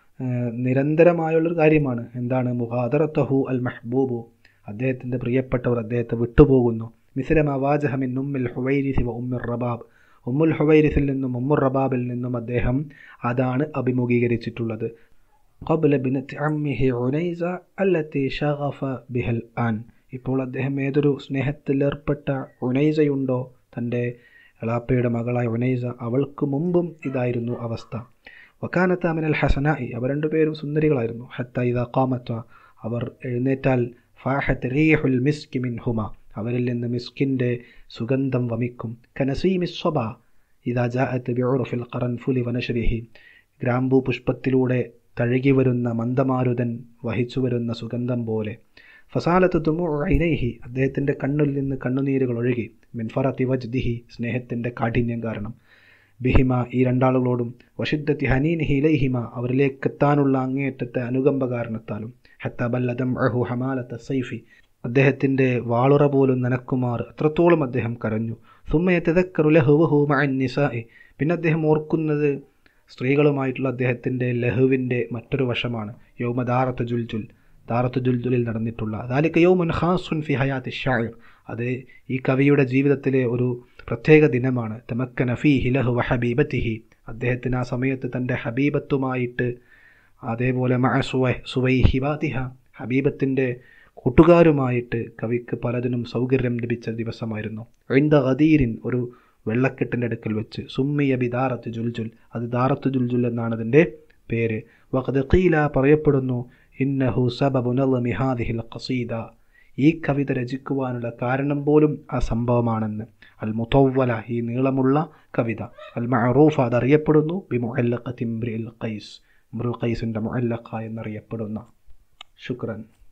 നിരന്തരമായുള്ളൊരു കാര്യമാണ് എന്താണ് മുഹാദറത്തഹു അൽ മെഹബൂബു അദ്ദേഹത്തിൻ്റെ പ്രിയപ്പെട്ടവർ അദ്ദേഹത്തെ വിട്ടുപോകുന്നു മിസിലം അവാജഹമിൻ ഉമ്മിൽ ഹുവൈരിസി വ ഉമ്മിർ റബാബ് ഉമ്മുൽ ഹുവൈരിസിൽ നിന്നും ഉമ്മുർ റബാബിൽ നിന്നും അദ്ദേഹം അതാണ് അഭിമുഖീകരിച്ചിട്ടുള്ളത് قبل بنت عمه عنيزة التي شغف بها الآن ഇപ്പോൾ അദ്ദേഹം ഏതൊരു സ്നേഹത്തിലേർപ്പെട്ട ഉനൈസയുണ്ടോ തൻ്റെ എളാപ്പയുടെ മകളായ ഉനൈസ അവൾക്ക് മുമ്പും ഇതായിരുന്നു അവസ്ഥ വക്കാനത്ത അമിനൽ ഹസനായി അവർ രണ്ടുപേരും സുന്ദരികളായിരുന്നു ഹത്ത ഇത കാമത്ത അവർ എഴുന്നേറ്റാൽ ഫാഹത്ത് റീഹുൽ മിസ്കി മിൻ ഹുമ അവരിൽ നിന്ന് മിസ്കിൻ്റെ സുഗന്ധം വമിക്കും കനസീമിസ്വബ ഇതാ ജാഅത്ത് ബിഉറുഫിൽ ഖറൻഫുലി വനശരിഹി ഗ്രാമ്പൂ പുഷ്പത്തിലൂടെ തഴുകി വരുന്ന മന്ദമാരുതൻ വഹിച്ചു വരുന്ന സുഗന്ധം പോലെ ഫസാലത്ത് തുമു ഐനൈഹി അദ്ദേഹത്തിൻ്റെ കണ്ണിൽ നിന്ന് കണ്ണുനീരുകൾ ഒഴുകി മിൻഫറത്തി വജ്ദിഹി സ്നേഹത്തിൻ്റെ കാഠിന്യം കാരണം ബിഹിമ ഈ രണ്ടാളുകളോടും വഷിദ്ദത്തി ഹനീനിഹി ഇലൈഹിമ അവരിലേക്ക് എത്താനുള്ള അങ്ങേയറ്റത്തെ അനുകമ്പ കാരണത്താലും ഹത്തബല്ലദം അഹു ഹമാലത്ത സൈഫി അദ്ദേഹത്തിൻ്റെ വാളുറ പോലും നനക്കുമാർ അത്രത്തോളം അദ്ദേഹം കരഞ്ഞു സുമ്മയത്തെതക്കറുലഹുവഹു നിസായി പിന്നെ അദ്ദേഹം ഓർക്കുന്നത് സ്ത്രീകളുമായിട്ടുള്ള അദ്ദേഹത്തിൻ്റെ ലഹുവിൻ്റെ മറ്റൊരു വശമാണ് യൗമ ദാറത്ത് ജുൽജുൽ ദാറത്ത് ജുൽജുലിൽ നടന്നിട്ടുള്ള അതാലിക്ക് യൗമുൻ ഖാസുൻ ഫി ഹയാത്ത് ഷായർ അത് ഈ കവിയുടെ ജീവിതത്തിലെ ഒരു പ്രത്യേക ദിനമാണ് തമക്കന ഫി ഹിലഹു വഹബീബത്തിഹി അദ്ദേഹത്തിന് ആ സമയത്ത് തൻ്റെ ഹബീബത്തുമായിട്ട് അതേപോലെ മഅ സുവൈ സുവൈ ഹിബാതിഹ ഹബീബത്തിൻ്റെ കൂട്ടുകാരുമായിട്ട് കവിക്ക് പലതിനും സൗകര്യം ലഭിച്ച ദിവസമായിരുന്നു ഐന്ദ ഖദീരിൻ ഒരു വെള്ളക്കെട്ടിൻ്റെ അടുക്കൽ വെച്ച് സുമ്മിയ ബി ദാറത്ത് ജുൽജുൽ അത് ദാറത്ത് ജുൽജുൽ എന്നാണ് അതിൻ്റെ പേര് വഖദ് ഖീല പറയപ്പെടുന്നു ഇന്നഹു സബബു നളമി ഹാദിഹിൽ ഖസീദ ഈ കവിത രചിക്കുവാനുള്ള കാരണം പോലും ആ സംഭവമാണെന്ന് അൽ മുത്തവ്വല ഈ നീളമുള്ള കവിത അൽ മഅറൂഫ അതറിയപ്പെടുന്നു ബി മുഅല്ലഖത്തി ഇംറിൽ ഖൈസ് ഇംറുൽ ഖൈസിൻ്റെ മുഅല്ലഖ എന്നറിയപ്പെടുന്ന ശുക്രൻ